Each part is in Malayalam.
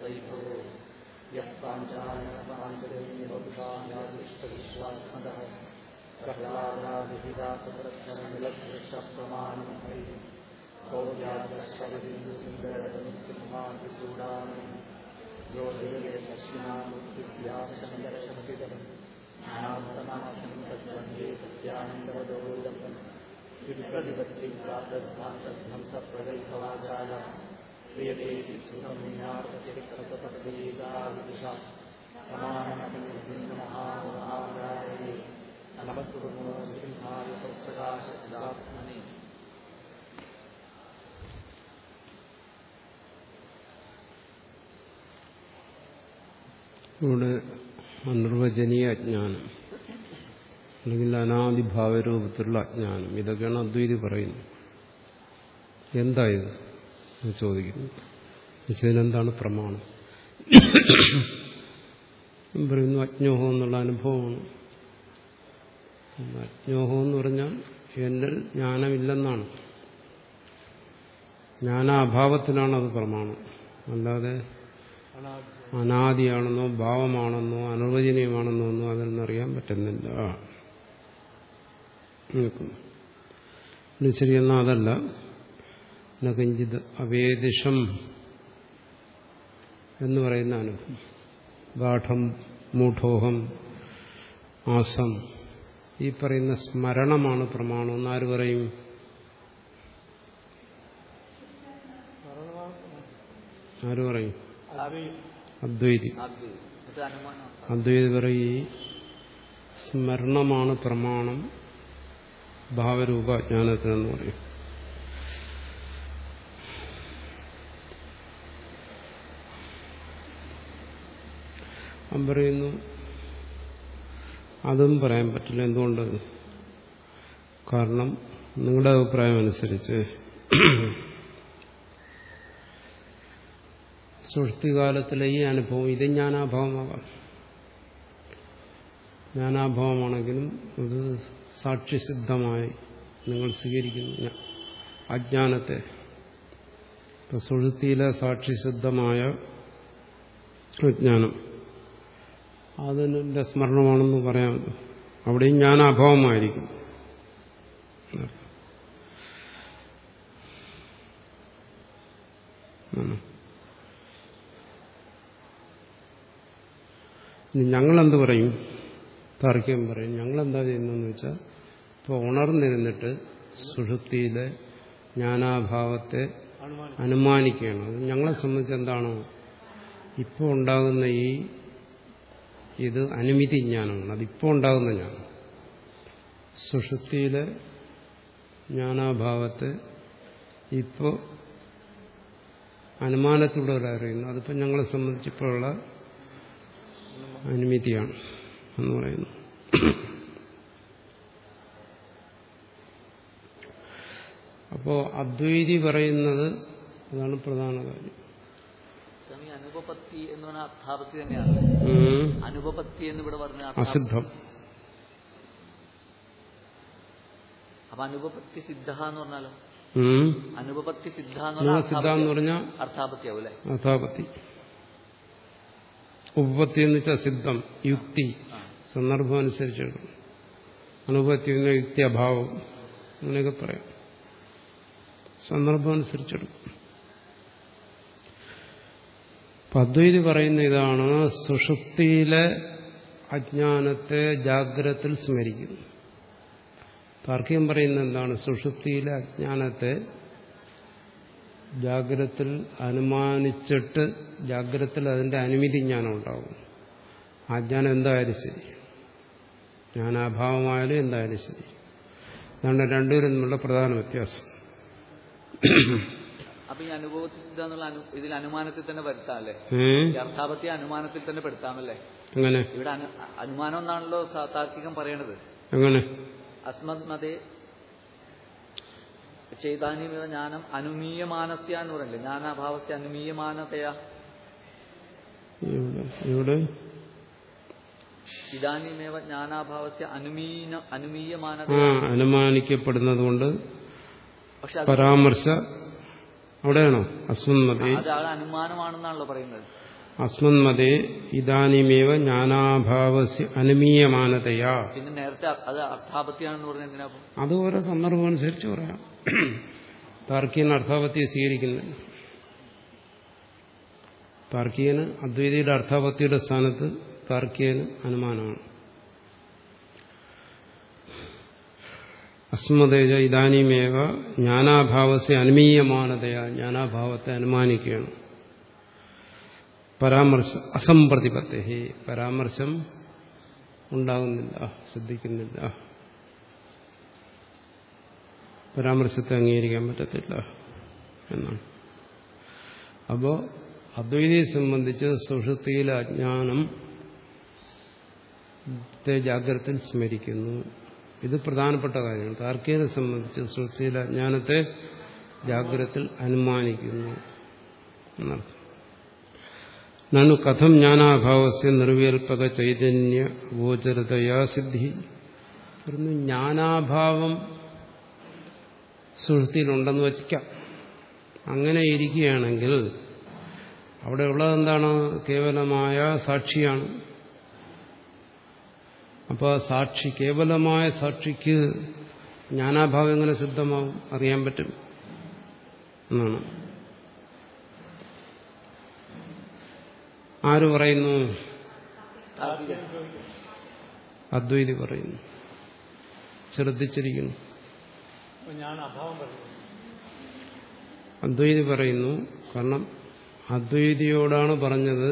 वैभवो यः पाञ्चालपाञ्चलिष्टविश्वात्मकः प्रह्लादाभिहितातप्रमाणम् सौर्यादर्शविन्दुसिंहरतनुसिंहादिचूडामणि यो देवे दक्षिणामुक्तिभ्यासङ्गर्षमतिदम् ज्ञानान्तमाशं तद्वन्दे सत्यानन्दवदोदम् विप्रतिपत्तिं प्रातद्धान्तध्वंसप्रगल्भवाचाल क्रियते सुखमुन्यार्पतिरिक्तपद्गीताविदुषा प्रमाणमतिमहामहाराये नमस्कुर्मो सिंहाय तत्सकाशदात्मने ഇവിടെ അനിർവചനീയ അജ്ഞാനം അല്ലെങ്കിൽ അനാദിഭാവരൂപത്തിലുള്ള അജ്ഞാനം ഇതൊക്കെയാണ് അദ്വൈതി പറയുന്നത് എന്തായത് എന്ന് ചോദിക്കുന്നു ഇതിനെന്താണ് പ്രമാണം പറയുന്നു അജ്ഞോഹം എന്നുള്ള അനുഭവമാണ് അജ്ഞോഹം എന്ന് പറഞ്ഞാൽ എന്നിൽ ജ്ഞാനമില്ലെന്നാണ് ജ്ഞാനാഭാവത്തിലാണ് അത് പ്രമാണം അല്ലാതെ അനാദിയാണെന്നോ ഭാവമാണെന്നോ അനിർവചനീയമാണെന്നോ ഒന്നും അതിൽ നിന്നറിയാൻ പറ്റുന്നില്ല നിൽക്കുന്നു ശരിയെന്നാൽ അതല്ല നകിഞ്ചിത് അവേദിഷം എന്ന് പറയുന്ന അനുഭവം ഗാഠം മൂഢോഹം ആസം ഈ പറയുന്ന സ്മരണമാണ് പ്രമാണം എന്നാര് പറയും ആര് പറയും അദ്വൈതി അദ്വൈതി പറയും ഈ സ്മരണമാണ് പ്രമാണം ഭാവരൂപജ്ഞാനത്തിനെന്ന് പറയും അവൻ പറയുന്നു അതും പറയാൻ പറ്റില്ല എന്തുകൊണ്ട് കാരണം നിങ്ങളുടെ അഭിപ്രായം അനുസരിച്ച് സൃഷ്ടികാലത്തിലെ ഈ അനുഭവം ഇത് ജ്ഞാനാഭാവമാകാം ജ്ഞാനാഭാവമാണെങ്കിലും ഇത് സാക്ഷ്യസിദ്ധമായി നിങ്ങൾ സ്വീകരിക്കുന്നു അജ്ഞാനത്തെ ഇപ്പൊ സുഴുത്തിയിലെ സാക്ഷ്യസിദ്ധമായ വിജ്ഞാനം അതിൻ്റെ സ്മരണമാണെന്ന് പറയാമല്ലോ അവിടെയും ജ്ഞാനാഭാവമായിരിക്കും ഇനി ഞങ്ങളെന്ത് പറയും താർക്കികം പറയും ഞങ്ങളെന്താ ചെയ്യുന്നതെന്ന് വെച്ചാൽ ഇപ്പോൾ ഉണർന്നിരുന്നിട്ട് സുഷുപ്തിയിലെ ജ്ഞാനാഭാവത്തെ അനുമാനിക്കുകയാണ് അത് ഞങ്ങളെ സംബന്ധിച്ച് എന്താണോ ഇപ്പോൾ ഉണ്ടാകുന്ന ഈ ഇത് അനുമിതി ജ്ഞാനമാണ് അതിപ്പോൾ ഉണ്ടാകുന്ന ജ്ഞാനം സുഷുപ്തിയിലെ ജ്ഞാനാഭാവത്തെ ഇപ്പോൾ അനുമാനത്തിലൂടെ അറിയുന്നു അതിപ്പോൾ ഞങ്ങളെ സംബന്ധിച്ചിപ്പോഴുള്ള അനുമതിയാണ് എന്ന് പറയുന്നു അപ്പോ അദ്വൈതി പറയുന്നത് അതാണ് പ്രധാന കാര്യം സ്വാമി അനുപപത്തി എന്ന് പറഞ്ഞാൽ അർത്ഥാപത്തി തന്നെയാണ് ഉം. അനുപപത്തി എന്ന് ഇവിടെ പറഞ്ഞ അസിദ്ധം അപ്പൊ അനുപപത്തി സിദ്ധ എന്ന് പറഞ്ഞാലോ ഉം. അനുപപത്തി സിദ്ധ എന്ന് എന്നാ പറഞ്ഞാൽ സിദ്ധ എന്ന് പറഞ്ഞാൽ അർത്ഥാപത്തി ആവും അല്ലെ അഥാപത്തി ഉപപത്തി എന്ന് വെച്ചാൽ സിദ്ധം യുക്തി സന്ദർഭം അനുസരിച്ചെടുക്കും അനുപത്തി എന്ന യുക്തി അഭാവം അങ്ങനെയൊക്കെ പറയാം സന്ദർഭം അനുസരിച്ചെടുക്കും അപ്പൊ അദ്വൈതി പറയുന്ന ഇതാണ് സുഷുപ്തിയിലെ അജ്ഞാനത്തെ ജാഗ്രതത്തിൽ സ്മരിക്കുന്നു താർക്കികം പറയുന്ന എന്താണ് സുഷുപ്തിയിലെ അജ്ഞാനത്തെ ജാഗ്രതത്തിൽ അനുമാനിച്ചിട്ട് ജാഗ്രതത്തിൽ അതിന്റെ അനുമതി ജ്ഞാനം ഉണ്ടാവും ആ ജ്ഞാനം എന്തായാലും ശരി ജ്ഞാനാഭാവമായാലും എന്തായാലും ശരി ഇതാണ് രണ്ടുപേരും തമ്മിലുള്ള പ്രധാന വ്യത്യാസം അപ്പൊ ഈ അനുഭവത്തി സിദ്ധ എന്നുള്ള അനു- ഇതിൽ അനുമാനത്തിൽ തന്നെ വരുത്താം അല്ലേ ഏ? ഈ അർത്ഥാപത്തി അനുമാനത്തിൽ തന്നെ പെടുത്താമല്ലേ എങ്ങനെ ഇവിടെ അനു അനുമാനം എന്നാണല്ലോ സാ- താർക്കികം പറയണത് എങ്ങനെ അസ്മത് മതേ ചൈതാന്യമേവ ജ്ഞാനം അനുമീയമാനസ്യ എന്ന് പറയില്ലേ ജ്ഞാനാഭാവസ്യ അനുമീയമാനതയാ ഇവിടെ ഇവിടെ ഇതാന്യമേവ ജ്ഞാനാഭാവസ്യ അനുമീന ആ അനുമീയമാനതയാ അനുമാനിക്കപ്പെടുന്നത് കൊണ്ട് പക്ഷെ അത് പരാമർശ അവിടെയാണോ അസ്വന്മതി അത് ആൾ അനുമാനമാണെന്നാണല്ലോ പറയുന്നത് അസ്മന്മതേ ഇതാനിമേവ ജ്ഞാനാഭാവസ്യ അനുമീയമാനതയാ പിന്നെ നേരത്തെ അത് അർത്ഥാപത്തിയാണെന്ന് പറഞ്ഞ എന്തിനാ അപ്പൊ? അത് ഓരോ സന്ദർഭം അനുസരിച്ച് പറയാം താർക്കികൻ അർത്ഥാപത്തിയെ സ്വീകരിക്കുന്നില്ല താർക്കികന് അദ്വൈതിയുടെ അർത്ഥാപത്തിയുടെ സ്ഥാനത്ത് താർക്കികന് അനുമാനമാണ് അസ്മതേജ ഇതാനിമേവ ജ്ഞാനാഭാവത്തെ അനുമീയമാനതയാ ജ്ഞാനാഭാവത്തെ അനുമാനിക്കുകയാണ് പരാമർശ അസംപ്രതിപത്തെ പരാമർശം ഉണ്ടാകുന്നില്ല ശ്രദ്ധിക്കുന്നില്ല പരാമർശത്തെ അംഗീകരിക്കാൻ പറ്റത്തില്ല എന്നാണ് അപ്പോ അദ്വൈതിയെ സംബന്ധിച്ച് സുഷുതിയിലെ അജ്ഞാനം ജാഗ്രതയിൽ സ്മരിക്കുന്നു ഇത് പ്രധാനപ്പെട്ട കാര്യമാണ് താർക്കികനെ സംബന്ധിച്ച് സുഷുതിയിലെ അജ്ഞാനത്തെ ജാഗ്രതയിൽ അനുമാനിക്കുന്നു എന്നർത്ഥം നനു കഥം ജ്ഞാനാഭാവസ്യ നിർവികൽപക ചൈതന്യ ഗോചരതയാ സിദ്ധി പറഞ്ഞു ജ്ഞാനാഭാവം സുഹൃത്തിയിലുണ്ടെന്ന് വച്ചിക്കാം അങ്ങനെ ഇരിക്കുകയാണെങ്കിൽ അവിടെ ഉള്ളത് എന്താണ് കേവലമായ സാക്ഷിയാണ് അപ്പോൾ സാക്ഷി കേവലമായ സാക്ഷിക്ക് ജ്ഞാനാഭാവം എങ്ങനെ സിദ്ധമാവും അറിയാൻ പറ്റും എന്നാണ് ആര് പറയുന്നു താർക്കികൻ. അദ്വൈതി പറയുന്നു ശ്രദ്ധിച്ചിരിക്കുന്നു ഞാൻ അഭാവം പറയുന്നു അദ്വൈതി പറയുന്നു കാരണം അദ്വൈതിയോടാണ് പറഞ്ഞത്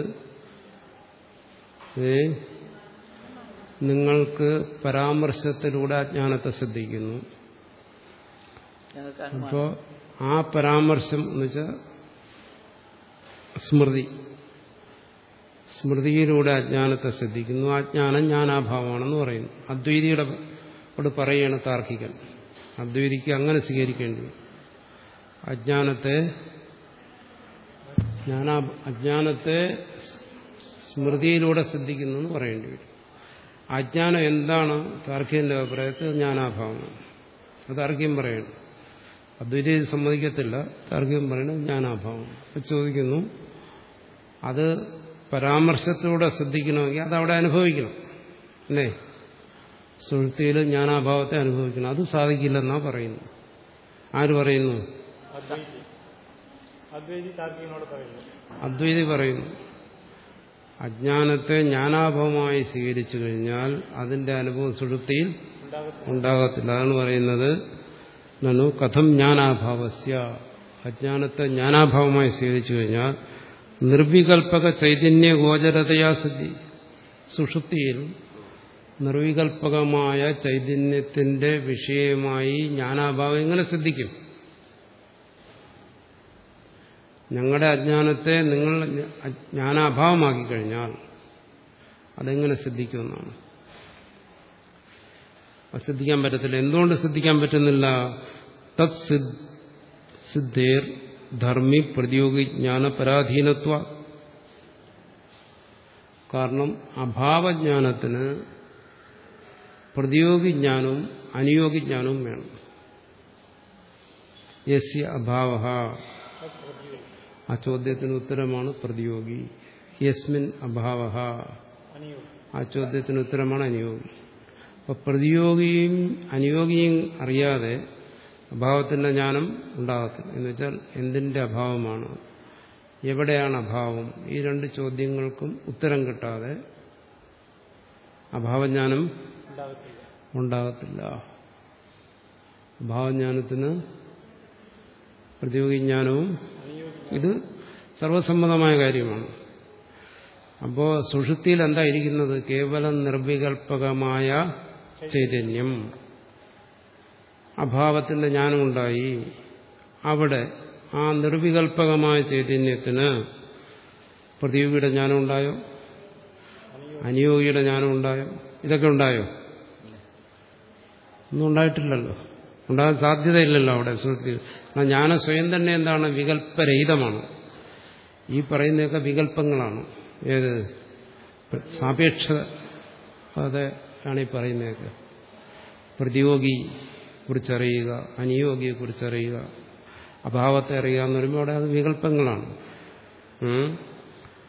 ഏ നിങ്ങൾക്ക് പരാമർശത്തിലൂടെ അജ്ഞാനത്തെ ശ്രദ്ധിക്കുന്നു ഞങ്ങൾക്ക് അനുമാനം അപ്പോൾ ആ പരാമർശം എന്ന് വെച്ചാൽ സ്മൃതി സ്മൃതിയിലൂടെ അജ്ഞാനത്തെ ശ്രദ്ധിക്കുന്നു ആ ജ്ഞാനം ജ്ഞാനാഭാവമാണെന്ന് പറയുന്നു അദ്വൈതിയുടെ ോട് പറയുകയാണ് താർക്കികൻ അദ്വൈതിക്ക് അങ്ങനെ സ്വീകരിക്കേണ്ടി വരും. അജ്ഞാനത്തെ ജ്ഞാനാ അജ്ഞാനത്തെ സ്മൃതിയിലൂടെ ശ്രദ്ധിക്കുന്നു എന്ന് പറയേണ്ടി വരും അജ്ഞാനം എന്താണ് താർക്കികന്റെ അഭിപ്രായത്തിൽ ജ്ഞാനാഭാവമാണ് അത് താർക്കികം പറയണം അദ്വൈതി സമ്മതിക്കത്തില്ല താർക്കികം പറയുന്നത് ജ്ഞാനാഭാവം അപ്പൊ ചോദിക്കുന്നു അത് പരാമർശത്തിലൂടെ ശ്രദ്ധിക്കണമെങ്കിൽ അത് അവിടെ അനുഭവിക്കണം അല്ലേ സുഹൃത്തിയിൽ ജ്ഞാനാഭാവത്തെ അനുഭവിക്കണം അത് സാധിക്കില്ലെന്നാ പറയുന്നു ആര് പറയുന്നു അദ്വൈതി അദ്വൈതി താർക്കികനോട് പറയുന്നു അദ്വൈതി പറയുന്നു അജ്ഞാനത്തെ ജ്ഞാനാഭാവമായി സ്വീകരിച്ചു കഴിഞ്ഞാൽ അതിന്റെ അനുഭവം സുഷുപ്തിയിൽ ഉണ്ടാകത്തില്ല ഉണ്ടാകത്തില്ല അതാണ് പറയുന്നത് നനു കഥം ജ്ഞാനാഭാവസ്യ അജ്ഞാനത്തെ ജ്ഞാനാഭാവമായി സ്വീകരിച്ചു കഴിഞ്ഞാൽ നിർവികൽപക ചൈതന്യ ഗോചരതയാ സിദ്ധി സുഷുപ്തിയിൽ നിർവികൽപകമായ ചൈതന്യത്തിന്റെ വിഷയമായി ജ്ഞാനാഭാവം എങ്ങനെ സിദ്ധിക്കും ഞങ്ങളുടെ അജ്ഞാനത്തെ നിങ്ങൾ ജ്ഞാനാഭാവമാക്കി കഴിഞ്ഞാൽ അതെങ്ങനെ സിദ്ധിക്കുമെന്നാണ് അത് സിദ്ധിക്കാൻ പറ്റത്തില്ല എന്തുകൊണ്ട് സിദ്ധിക്കാൻ പറ്റുന്നില്ല തത് സിദ്ധേർ ധർമ്മി പ്രതിയോഗി ജ്ഞാന പരാധീനത്വ കാരണം അഭാവജ്ഞാനത്തിന് പ്രതിയോഗി ജ്ഞാനവും അനുയോഗി ജ്ഞാനവും വേണം യസ്യ അഭാവ ആ ചോദ്യത്തിന് ഉത്തരമാണ് പ്രതിയോഗി യസ്മിൻ അഭാവ അനിയോഗി ആ ചോദ്യത്തിന് ഉത്തരമാണ് അനുയോഗി അപ്പൊ പ്രതിയോഗിയും അനുയോഗിയും അറിയാതെ അഭാവത്തിന്റെ ജ്ഞാനം ഉണ്ടാകത്തില്ല എന്ന് വെച്ചാൽ എന്തിന്റെ അഭാവമാണ് എവിടെയാണ് അഭാവം ഈ രണ്ട് ചോദ്യങ്ങൾക്കും ഉത്തരം കിട്ടാതെ അഭാവജ്ഞാനം ഉണ്ടാകത്തില്ല ഉണ്ടാകത്തില്ല അഭാവജ്ഞാനത്തിന് പ്രതിയോഗിജ്ഞാനവും അനിയോഗി ഇത് സർവസമ്മതമായ കാര്യമാണ് അപ്പോൾ സുഷുപ്തിയിൽ എന്താ ഇരിക്കുന്നത് കേവലം നിർവികൽപകമായ ചൈതന്യം അഭാവത്തിന്റെ ജ്ഞാനമുണ്ടായി അവിടെ ആ നിർവികൽപകമായ ചൈതന്യത്തിന് പ്രതിയോഗിയുടെ ജ്ഞാനം ഉണ്ടായോ അനുയോഗിയുടെ ജ്ഞാനം ഉണ്ടായോ ഇതൊക്കെ ഉണ്ടായോ ഒന്നും ഉണ്ടായിട്ടില്ലല്ലോ ഉണ്ടാകാൻ സാധ്യതയില്ലല്ലോ അവിടെ സുഹൃത്തിൽ ആ ജ്ഞാനം സ്വയം തന്നെ എന്താണ് വികല്പരഹിതമാണ് ഈ പറയുന്നതൊക്കെ വികല്പങ്ങളാണ് ഏത് സാപേക്ഷ അതാണ് ഈ പറയുന്നതൊക്കെ പ്രതിയോഗി കുറിച്ചറിയുക അനിയോഗിയെ കുറിച്ചറിയുക അഭാവത്തെ അറിയുക എന്ന് പറയുമ്പോൾ അവിടെ അത് വികല്പങ്ങളാണ് ഉം.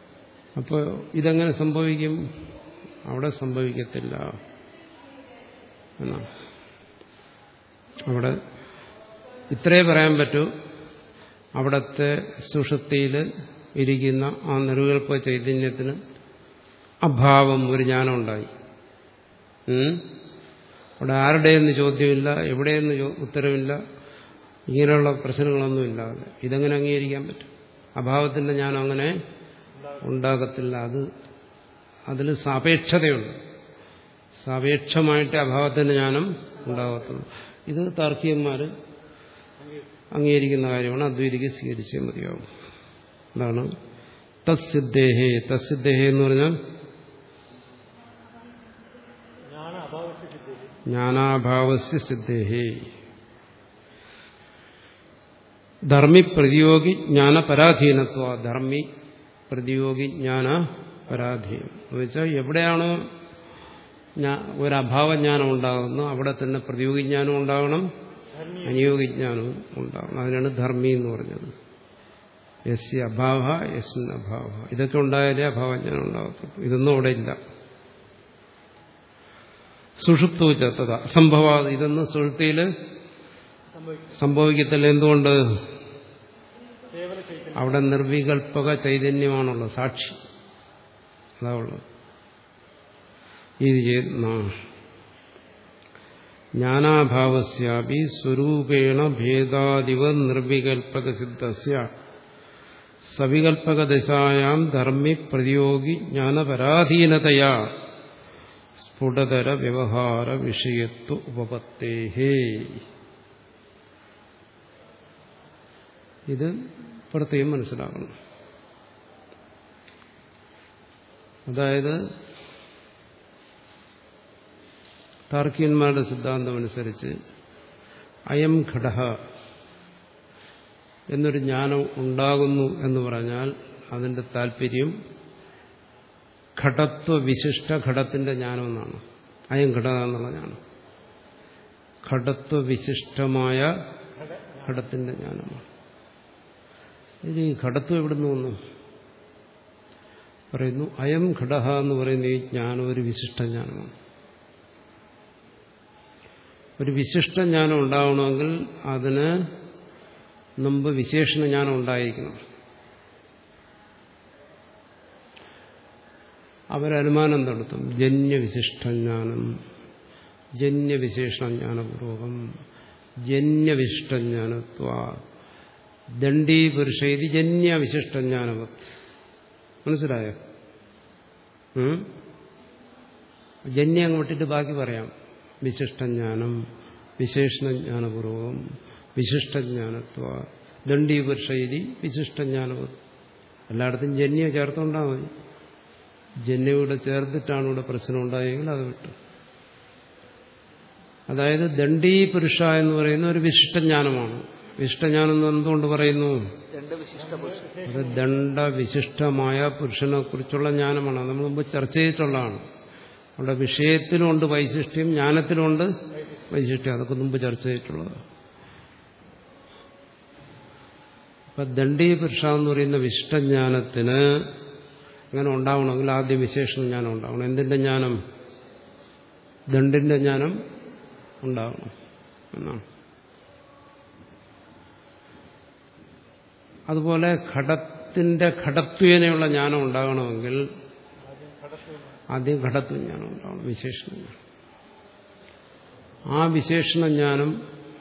അപ്പോൾ ഇതെങ്ങനെ സംഭവിക്കും അവിടെ സംഭവിക്കത്തില്ല എന്നാണ് അവിടെ ഇത്രേ പറയാൻ പറ്റൂ അവിടത്തെ സുഷുപ്തിയിൽ ഇരിക്കുന്ന ആ നിർവികൽപ്പ ചൈതന്യത്തിന് അഭാവം ഒരു ജ്ഞാനം ഉണ്ടായി ഉം? അവിടെ ആരുടെയെന്ന് ചോദ്യമില്ല എവിടെയെന്ന് ചോ- ഉത്തരവില്ല ഇങ്ങനെയുള്ള പ്രശ്നങ്ങളൊന്നും ഇല്ലാതെ ഇതെങ്ങനെ അംഗീകരിക്കാൻ പറ്റും അഭാവത്തിന്റെ ജ്ഞാനം അങ്ങനെ ഉണ്ടാകത്തില്ല അത് അതിൽ സാപേക്ഷതയുണ്ട് സാപേക്ഷമായിട്ട് അഭാവത്തിന്റെ ജ്ഞാനം ഉണ്ടാകത്തുള്ളൂ ഇത് താർക്കികന്മാർ അംഗീകരിക്കുന്ന കാര്യമാണ് അദ്വൈതിക്ക് സ്വീകരിച്ചേ മതിയാവും എന്താണ് തസ്സിദ്ദേഹേ തസ്സിദ്ദേഹേ എന്ന് പറഞ്ഞാൽ ജ്ഞാന അഭാവസ്യ സിദ്ധി ജ്ഞാനാഭാവസ്യ സിദ്ധേഹേ ധർമ്മി പ്രതിയോഗി ജ്ഞാന പരാധീനത്വ ധർമ്മി പ്രതിയോഗി ജ്ഞാന പരാധീനം എന്ന് വെച്ചാൽ എവിടെയാണോ ഞാ- ഒരു അഭാവജ്ഞാനം ഉണ്ടാകുന്നു അവിടെ തന്നെ പ്രതിയോഗിജ്ഞാനം ഉണ്ടാകണം അനുയോഗിജ്ഞാനവും ഉണ്ടാകണം അതിനാണ് ധർമ്മി എന്ന് പറഞ്ഞത് യസ്യ അഭാവ യസ്മിൻ അഭാവ ഇതൊക്കെ ഉണ്ടായാലേ അഭാവജ്ഞാനം ഉണ്ടാകത്തുള്ളൂ ഇതൊന്നും അവിടെ ഇല്ല സുഷുപ്തു ചത്തത അസംഭവ ഇതൊന്നും സുഷുപ്തിയിൽ സംഭവിക്കും സംഭവിക്കത്തില്ല എന്തുകൊണ്ട് കേവല ചൈതന്യം അവിടെ നിർവികൽപ്പക ചൈതന്യമാണുള്ളത് സാക്ഷി അതാ ഉള്ളത് ഇത് ചെയ്യുന്ന ജ്ഞാനാഭാവസ്യാപി സ്വരൂപേണ ഭേദാദിവ നിർവികൽപ്പക സിദ്ധസ്യ സവികൽപ്പകദശായാം ധർമ്മി പ്രതിയോഗി ജ്ഞാനപരാധീനതയാ സ്ഫുടതര വ്യവഹാര വിഷയത്വ ഉപപത്തേഹേ ഇത് പ്രത്യേകം മനസ്സിലാക്കണം അതായത് താർക്കികന്മാരുടെ സിദ്ധാന്തം അനുസരിച്ച് അയം ഘടഹ എന്നൊരു ജ്ഞാനം ഉണ്ടാകുന്നു എന്ന് പറഞ്ഞാൽ അതിന്റെ താല്പര്യം ഘടത്വ വിശിഷ്ട ഘടത്തിന്റെ ജ്ഞാനം എന്നാണ് അയം ഘടക എന്നുള്ള ജ്ഞാനം ഘടത്വ വിശിഷ്ടമായ ഘടത്തിന്റെ ജ്ഞാനമാണ് ഇനി ഈ ഘടത്വം എവിടുന്ന് വന്നു പറയുന്നു അയം ഘടഹ എന്ന് പറയുന്ന ഈ ജ്ഞാനം ഒരു വിശിഷ്ട ജ്ഞാനമാണ് ഒരു വിശിഷ്ട ജ്ഞാനം ഉണ്ടാവണമെങ്കിൽ അതിന് മുമ്പ് വിശേഷണ ജ്ഞാനം ഉണ്ടായിരിക്കണം അവരനുമാനം നടത്തും ജന്യവിശിഷ്ടജ്ഞാനം ജന്യവിശേഷണജ്ഞാനപൂർവകം ജന്യവിശിഷ്ടജ്ഞാനത്വ ദണ്ഡീപുരുഷൈതി ജന്യവിശിഷ്ടജ്ഞാനവത് മനസ്സിലായോ ഉം? ജന്യം അങ്ങ് വിട്ടിട്ട് ബാക്കി പറയാം വിശിഷ്ടജ്ഞാനം വിശേഷണജ്ഞാനപൂർവകം വിശിഷ്ടജ്ഞാനത്വ ദണ്ഡീപുരുഷൈതി വിശിഷ്ടജ്ഞാനവത് എല്ലായിടത്തും ജന്യ ചേർത്തുകൊണ്ടാൽ മതി ജന്യം ഇവിടെ ചേർത്തിട്ടാണ് ഇവിടെ പ്രശ്നം ഉണ്ടായെങ്കിൽ അത് വിട്ടു അതായത് ദണ്ഡീ പുരുഷ എന്ന് പറയുന്ന ഒരു വിശിഷ്ടജ്ഞാനമാണ് വിശിഷ്ടജ്ഞാനം എന്ന് എന്തുകൊണ്ട് പറയുന്നു രണ്ട് വിശിഷ്ട പുരുഷൻ അത് ദണ്ഡവിശിഷ്ടമായ പുരുഷനെ കുറിച്ചുള്ള ജ്ഞാനമാണ് അത് നമ്മൾ മുമ്പ് ചർച്ച ചെയ്തിട്ടുള്ളതാണ് അവിടെ വിഷയത്തിലുമുണ്ട് വൈശിഷ്ട്യം ജ്ഞാനത്തിലുമുണ്ട് വൈശിഷ്ട്യം അതൊക്കെ മുമ്പ് ചർച്ച ചെയ്തിട്ടുള്ളത് അപ്പൊ ദണ്ഡീ പുരുഷ എന്ന് പറയുന്ന വിശിഷ്ടജ്ഞാനത്തിന് അങ്ങനെ ഉണ്ടാവണമെങ്കിൽ ആദ്യം വിശേഷണ ജ്ഞാനം ഉണ്ടാവണം എന്തിന്റെ ജ്ഞാനം ദണ്ഡിന്റെ ജ്ഞാനം ഉണ്ടാവണം എന്നാണ് അതുപോലെ ഘടത്തിന്റെ ഘടത്വേനയുള്ള ജ്ഞാനം ഉണ്ടാകണമെങ്കിൽ ആദ്യം ഘടത്വ ജ്ഞാനം ഉണ്ടാവണം വിശേഷണ ജ്ഞാനം ആ വിശേഷണ ജ്ഞാനം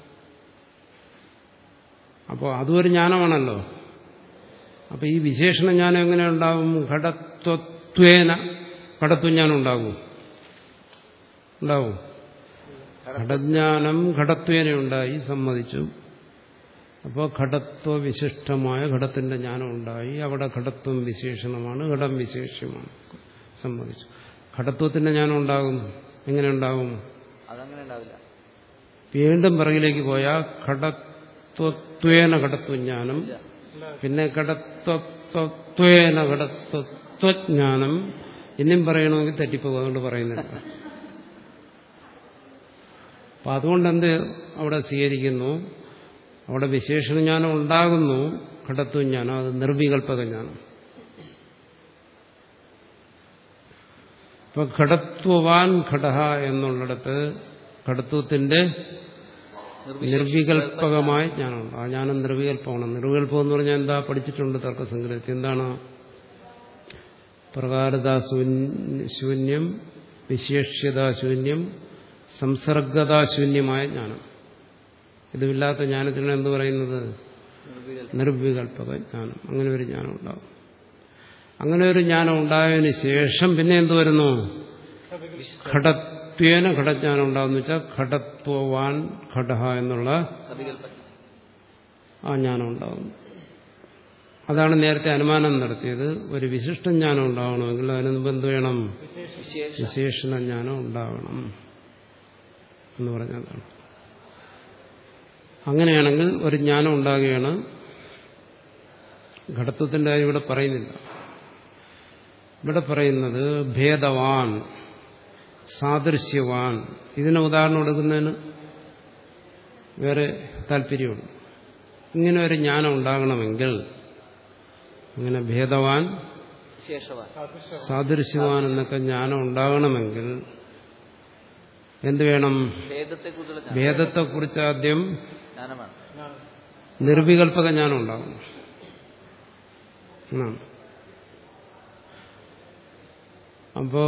അപ്പോൾ അതും ഒരു ജ്ഞാനമാണല്ലോ അപ്പൊ ഈ വിശേഷണ ജ്ഞാനം എങ്ങനെ ഉണ്ടാവും ഘടത്വത്വേന ഘടത്വജ്ഞാനം ഉണ്ടാകും ഉണ്ടാവും ഘടജ്ഞാനം ഘടത്വേന ഉണ്ടായി സമ്മതിച്ചു അപ്പോൾ ഘടത്വ വിശിഷ്ടമായ ഘടത്തിന്റെ ജ്ഞാനം ഉണ്ടായി അവിടെ ഘടത്വം വിശേഷണമാണ് ഘടം വിശേഷമാണ് സമ്മതിച്ചു ഘടത്വത്തിന്റെ ജ്ഞാനം ഉണ്ടാകും എങ്ങനെ ഉണ്ടാകും അതങ്ങനെ ഉണ്ടാവില്ല വീണ്ടും പിറകിലേക്ക് പോയാൽ ഘടത്വത്വേന ഘടത്വജ്ഞാനം പിന്നെ ഘടത്വത്വേന ഘടത്വജ്ഞാനം ഇനിയും പറയണമെങ്കിൽ തെറ്റിപ്പോകും അതുകൊണ്ട് പറയുന്നില്ല അപ്പൊ അതുകൊണ്ട് എന്ത് അവിടെ സ്വീകരിക്കുന്നു അവിടെ വിശേഷണജ്ഞാനം ഉണ്ടാകുന്നു ഘടത്വജ്ഞാനം അത് നിർവികൽപ്പക ജ്ഞാനം അപ്പൊ ഘടത്വവാൻ ഘടഹ എന്നുള്ളിടത്ത് ഘടത്വത്തിന്റെ നിർവികൽപകമായ ജ്ഞാനമുണ്ട് ആ ജ്ഞാനം നിർവികൽപ്പമാണ് നിർവികൽപ്പം എന്ന് പറഞ്ഞാൽ എന്താ പഠിച്ചിട്ടുണ്ട് തർക്കസംഗ്രഹത്തിൽ എന്താണ് പ്രകാരതാശൂന്യം വിശേഷ്യതാശൂന്യം സംസർഗതാശൂന്യമായ ജ്ഞാനം ഇതുമില്ലാത്ത ജ്ഞാനത്തിനാണ് എന്ത് പറയുന്നത് നിർവികൽപക ജ്ഞാനം അങ്ങനെ ഒരു ജ്ഞാനം ഉണ്ടാവും അങ്ങനെ ഒരു ജ്ഞാനം ഉണ്ടായതിന് ശേഷം പിന്നെ എന്ത് വരുന്നു ഘടത്വേന ഘടജ്ഞാനം ഉണ്ടാവുന്ന വെച്ചാൽ ഘടത്വവാൻ ഘടഹ എന്നുള്ള ആ ജ്ഞാനം ഉണ്ടാകുന്നു അതാണ് നേരത്തെ അനുമാനം നടത്തിയത് ഒരു വിശിഷ്ട ജ്ഞാനം ഉണ്ടാവണമെങ്കിൽ അതിന് മുമ്പ് എന്ത് വേണം വിശേഷണ ജ്ഞാനം ഉണ്ടാവണം എന്ന് പറഞ്ഞതാണ് അങ്ങനെയാണെങ്കിൽ ഒരു ജ്ഞാനം ഉണ്ടാകുകയാണ് ഘടത്വത്തിന്റെ കാര്യം ഇവിടെ പറയുന്നില്ല ഇവിടെ പറയുന്നത് ഭേദവാൻ സാദൃശ്യവാൻ ഇതിന് ഉദാഹരണം എടുക്കുന്നതിന് വേറെ താല്പര്യമുണ്ട് ഇങ്ങനെ ഒരു ജ്ഞാനം ഉണ്ടാകണമെങ്കിൽ അങ്ങനെ ഭേദവാൻ വിശേഷവാൻ സാദൃശ്യവാൻ എന്നൊക്കെ ജ്ഞാനം ഉണ്ടാകണമെങ്കിൽ എന്ത് വേണം ഭേദത്തെക്കുറിച്ചുള്ള ജ്ഞാനം. ഭേദത്തെക്കുറിച്ച് ആദ്യം ജ്ഞാനമാണ് ജ്ഞാനം നിർവികൽപക ജ്ഞാനം ഉണ്ടാകും എന്നാണ് അപ്പോ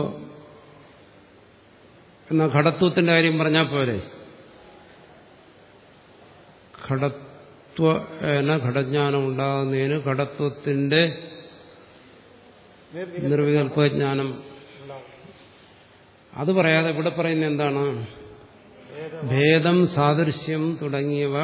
എന്നാ ഘടത്വത്തിന്റെ കാര്യം പറഞ്ഞാൽ പോരെ ഘടത്വ എന്ന ഘടജ്ഞാനം ഉണ്ടാകുന്നതിന് ഘടത്വത്തിന്റെ നിർവികൽപ നിർവികൽപക ജ്ഞാനം ഉണ്ടാവും അത് പറയാതെ ഇവിടെ പറയുന്നത് എന്താണ് ഭേദം ഭേദം സാദൃശ്യം തുടങ്ങിയവ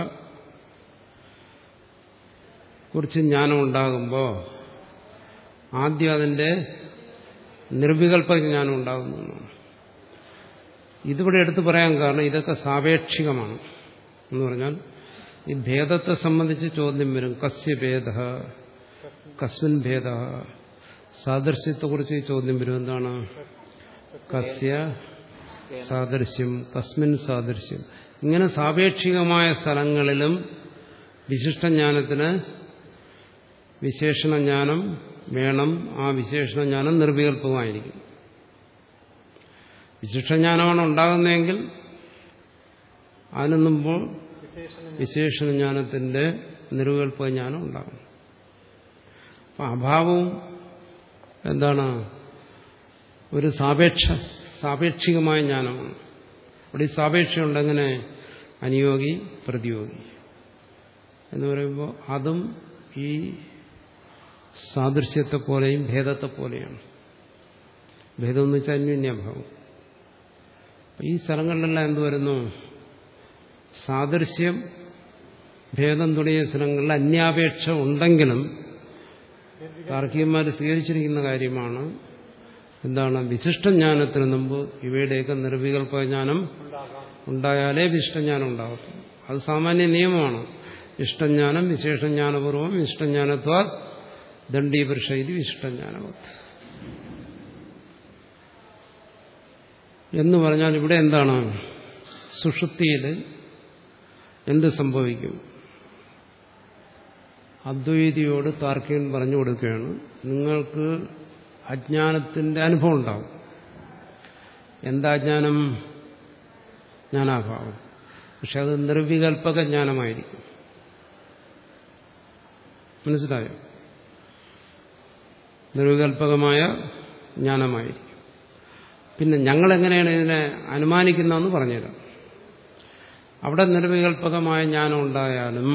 കുറിച്ച് ജ്ഞാനം ഉണ്ടാകുമ്പോൾ ആദ്യം അതിന്റെ നിർവികൽപ ജ്ഞാനം ഉണ്ടാകുന്നു എന്നാണ്. ഇതിവിടെ എടുത്തു പറയാൻ കാരണം ഇതൊക്കെ സാപേക്ഷികമാണ് എന്ന് പറഞ്ഞാൽ ഈ ഭേദത്തെ സംബന്ധിച്ച് ചോദ്യം വരും കസ്യ ഭേദ കസ്മിൻ ഭേദ സാദൃശ്യത്തെക്കുറിച്ച് ഈ ചോദ്യം വരും എന്താണ് കസ്യ സാദൃശ്യം കസ്മിൻ സാദൃശ്യം ഇങ്ങനെ സാപേക്ഷികമായ സ്ഥലങ്ങളിലും വിശിഷ്ടജ്ഞാനത്തിന് വിശേഷണജ്ഞാനം വേണം ആ വിശേഷണജ്ഞാനം നിർവികൽപ്പമായിരിക്കും വിശിഷ്ടജ്ഞാനമാണ് ഉണ്ടാകുന്നതെങ്കിൽ അതിനു മുമ്പ് വിശേഷണം വിശേഷണജ്ഞാനത്തിന്റെ നിർവികൽപ്പ ജ്ഞാനം ഉണ്ടാകും അപ്പം അഭാവവും എന്താണ് ഒരു സാപേക്ഷ സാപേക്ഷികമായ ജ്ഞാനമാണ് അവിടെ ഈ സാപേക്ഷയുണ്ട് എങ്ങനെ അനുയോഗി പ്രതിയോഗി എന്ന് പറയുമ്പോൾ അതും ഈ സാദൃശ്യത്തെ പോലെയും ഭേദത്തെ പോലെയാണ് ഭേദം എന്ന് വെച്ചാൽ അന്യോന്യഭാവം ഈ സ്ഥലങ്ങളിലെല്ലാം എന്ത് വരുന്നു സാദൃശ്യം ഭേദം തുടങ്ങിയ സ്ഥലങ്ങളിൽ അന്യാപേക്ഷ ഉണ്ടെങ്കിലും താർക്കികന്മാർ സ്വീകരിച്ചിരിക്കുന്ന കാര്യമാണ് എന്താണ് വിശിഷ്ടജ്ഞാനത്തിന് മുമ്പ് ഇവയുടെയൊക്കെ നിർവികൽപ ജ്ഞാനം ഉണ്ടാകാം ഉണ്ടായാലേ വിശിഷ്ടജ്ഞാനം ഉണ്ടാകത്തുള്ളൂ അത് സാമാന്യ നിയമമാണ് ഇഷ്ടജ്ഞാനം വിശേഷജ്ഞാനപൂർവം വിശിഷ്ടജ്ഞാനത്വാ ദണ്ഡീപുരുഷ ഇത് വിശിഷ്ടജ്ഞാനവത്ത് എന്ന് പറഞ്ഞാൽ ഇവിടെ എന്താണ് സുഷുപ്തിയിൽ എന്ത് സംഭവിക്കും അദ്വൈതിയോട് താർക്കികൻ പറഞ്ഞു കൊടുക്കുകയാണ് നിങ്ങൾക്ക് അജ്ഞാനത്തിന്റെ അനുഭവം ഉണ്ടാവും എന്താ ജ്ഞാനം ജ്ഞാനാഭാവം പക്ഷെ അത് നിർവികൽപക ജ്ഞാനമായിരിക്കും മനസ്സിലായോ നിർവികൽപകമായ ജ്ഞാനമായിരിക്കും പിന്നെ ഞങ്ങൾ എങ്ങനെയാണ് ഇതിനെ അനുമാനിക്കുന്നതെന്ന് പറഞ്ഞുതരാം അവിടെ നിർവികൽപകമായ ജ്ഞാനം ഉണ്ടായാലും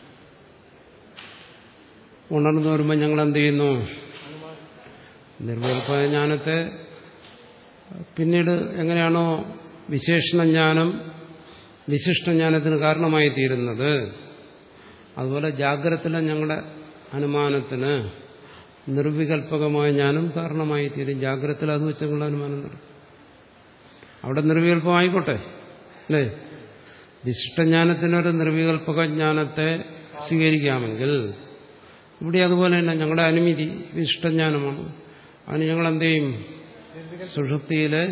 ഉണർന്നു വരുമ്പോൾ ഞങ്ങൾ എന്ത് ചെയ്യുന്നു നിർവികൽപക ജ്ഞാനത്തെ പിന്നീട് എങ്ങനെയാണോ വിശേഷണജ്ഞാനം വിശിഷ്ടജ്ഞാനത്തിന് കാരണമായി തീരുന്നത് അതുപോലെ ജാഗ്രതത്തിലെ ഞങ്ങളുടെ അനുമാനത്തിന് നിർവികൽപകമായ ജ്ഞാനം കാരണമായി തീരും ജാഗ്രതത്തിൽ അത് വെച്ച് ഞങ്ങളുടെ അനുമാനം നടക്കും അവിടെ നിർവികൽപ്പമായിക്കോട്ടെ അല്ലേ വിശിഷ്ടജ്ഞാനത്തിനൊരു നിർവികൽപക ജ്ഞാനത്തെ സ്വീകരിക്കാമെങ്കിൽ ഇവിടെ അതുപോലെ തന്നെ ഞങ്ങളുടെ അനുമതി വിശിഷ്ടജ്ഞാനമാണ് അതിന് ഞങ്ങൾ എന്ത് ചെയ്യും സുഷുപ്തിയിലെ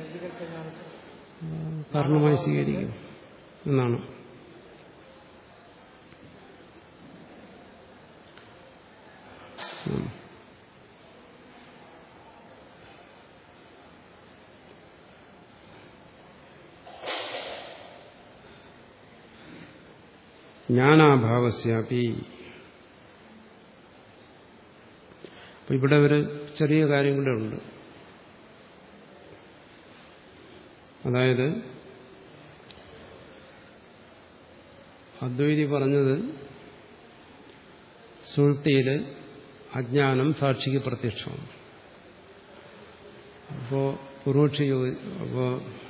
കാരണമായി സ്വീകരിക്കും എന്നാണ് ഉം. ജ്ഞാനാഭാവസ്യാപി അപ്പൊ ഇവിടെ ഒരു ചെറിയ കാര്യം കൂടെ ഉണ്ട് അതായത് അദ്വൈതി പറഞ്ഞത് സുഹൃത്തിയിൽ അജ്ഞാനം സാക്ഷിക്ക് പ്രത്യക്ഷമാണ് അപ്പോ പൂർവക്ഷി ചോദി അപ്പോ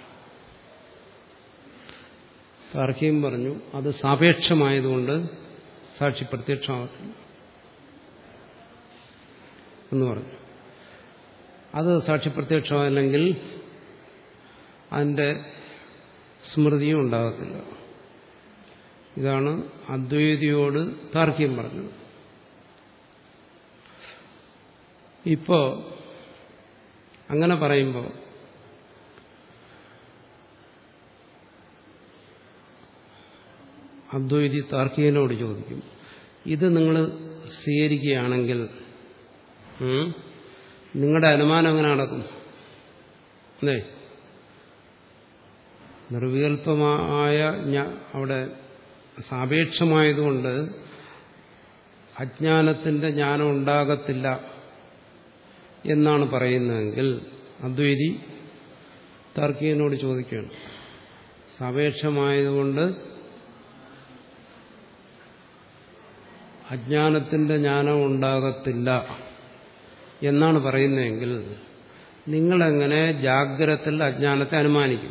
താർക്കികം പറഞ്ഞു അത് സാപേക്ഷമായതുകൊണ്ട് സാക്ഷി പ്രത്യക്ഷമാകത്തില്ല എന്ന് പറഞ്ഞു അത് സാക്ഷി പ്രത്യക്ഷമല്ലെങ്കിൽ അതിൻ്റെ സ്മൃതിയും ഉണ്ടാകത്തില്ല ഇതാണ് അദ്വൈതിയോട് താർക്കികം പറഞ്ഞത് ഇപ്പോ അങ്ങനെ പറയുമ്പോൾ അദ്വൈതി താർക്കികനോട് ചോദിക്കും ഇത് നിങ്ങൾ സ്വീകരിക്കുകയാണെങ്കിൽ ഉം, നിങ്ങളുടെ അനുമാനം എങ്ങനെ നടക്കും അല്ലേ നിർവികൽപമായ ഞ- അവിടെ സാപേക്ഷമായതുകൊണ്ട് അജ്ഞാനത്തിന്റെ ജ്ഞാനം ഉണ്ടാകത്തില്ല എന്നാണ് പറയുന്നതെങ്കിൽ അദ്വൈതി താർക്കികനോട് ചോദിക്കുകയാണ് സാപേക്ഷമായതുകൊണ്ട് അജ്ഞാനത്തിന്റെ ജ്ഞാനം ഉണ്ടാകത്തില്ല എന്നാണ് പറയുന്നതെങ്കിൽ നിങ്ങളെങ്ങനെ ജാഗ്രതത്തിൽ അജ്ഞാനത്തെ അനുമാനിക്കും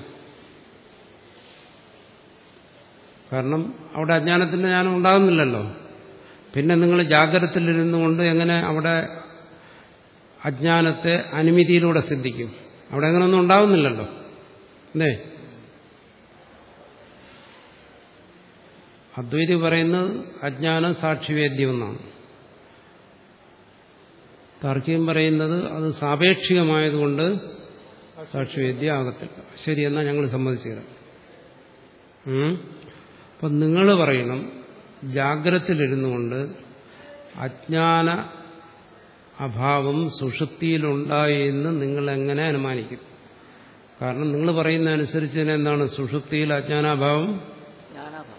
കാരണം അവിടെ അജ്ഞാനത്തിന്റെ ജ്ഞാനം ഉണ്ടാകുന്നില്ലല്ലോ പിന്നെ നിങ്ങൾ ജാഗ്രതത്തിലിരുന്നു കൊണ്ട് എങ്ങനെ അവിടെ അജ്ഞാനത്തെ അനുമതിയിലൂടെ സിദ്ധിക്കും അവിടെ അങ്ങനെയൊന്നും ഉണ്ടാകുന്നില്ലല്ലോ അല്ലേ അദ്വൈതി പറയുന്നത് അജ്ഞാനം സാക്ഷിവേദ്യം എന്നാണ് താർക്കികം പറയുന്നത് അത് സാപേക്ഷികമായതുകൊണ്ട് സാക്ഷിവേദ്യം ആകത്തില്ല ശരി എന്നാൽ ഞങ്ങൾ സമ്മതിച്ചു തരാം ഉം. അപ്പം നിങ്ങൾ പറയണം ജാഗ്രതത്തിലിരുന്നു കൊണ്ട് അജ്ഞാന അഭാവം സുഷുപ്തിയിലുണ്ടായി എന്ന് നിങ്ങൾ എങ്ങനെ അനുമാനിക്കും കാരണം നിങ്ങൾ പറയുന്ന അനുസരിച്ച് തന്നെ എന്താണ് സുഷുപ്തിയിൽ അജ്ഞാനാഭാവം ജ്ഞാനാഭാവം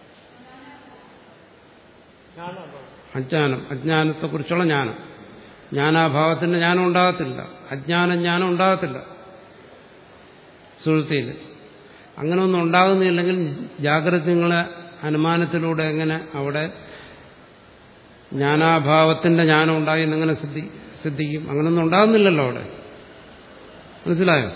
ജ്ഞാനാഭാവം അജ്ഞാനം അജ്ഞാനത്തെക്കുറിച്ചുള്ള ജ്ഞാനം ജ്ഞാനാഭാവത്തിന്റെ ജ്ഞാനം ഉണ്ടാകത്തില്ല അജ്ഞാന ജ്ഞാനം ഉണ്ടാകത്തില്ല സുഹൃത്തിയിൽ അങ്ങനെ ഒന്നും ഉണ്ടാകുന്നില്ലെങ്കിൽ ജാഗ്രത നിങ്ങളെ അനുമാനത്തിലൂടെ എങ്ങനെ അവിടെ ജ്ഞാനാഭാവത്തിന്റെ ജ്ഞാനം ഉണ്ടായി എന്നെങ്ങനെ സിദ്ധി സിദ്ധിക്കും അങ്ങനൊന്നും ഉണ്ടാകുന്നില്ലല്ലോ അവിടെ മനസ്സിലായോ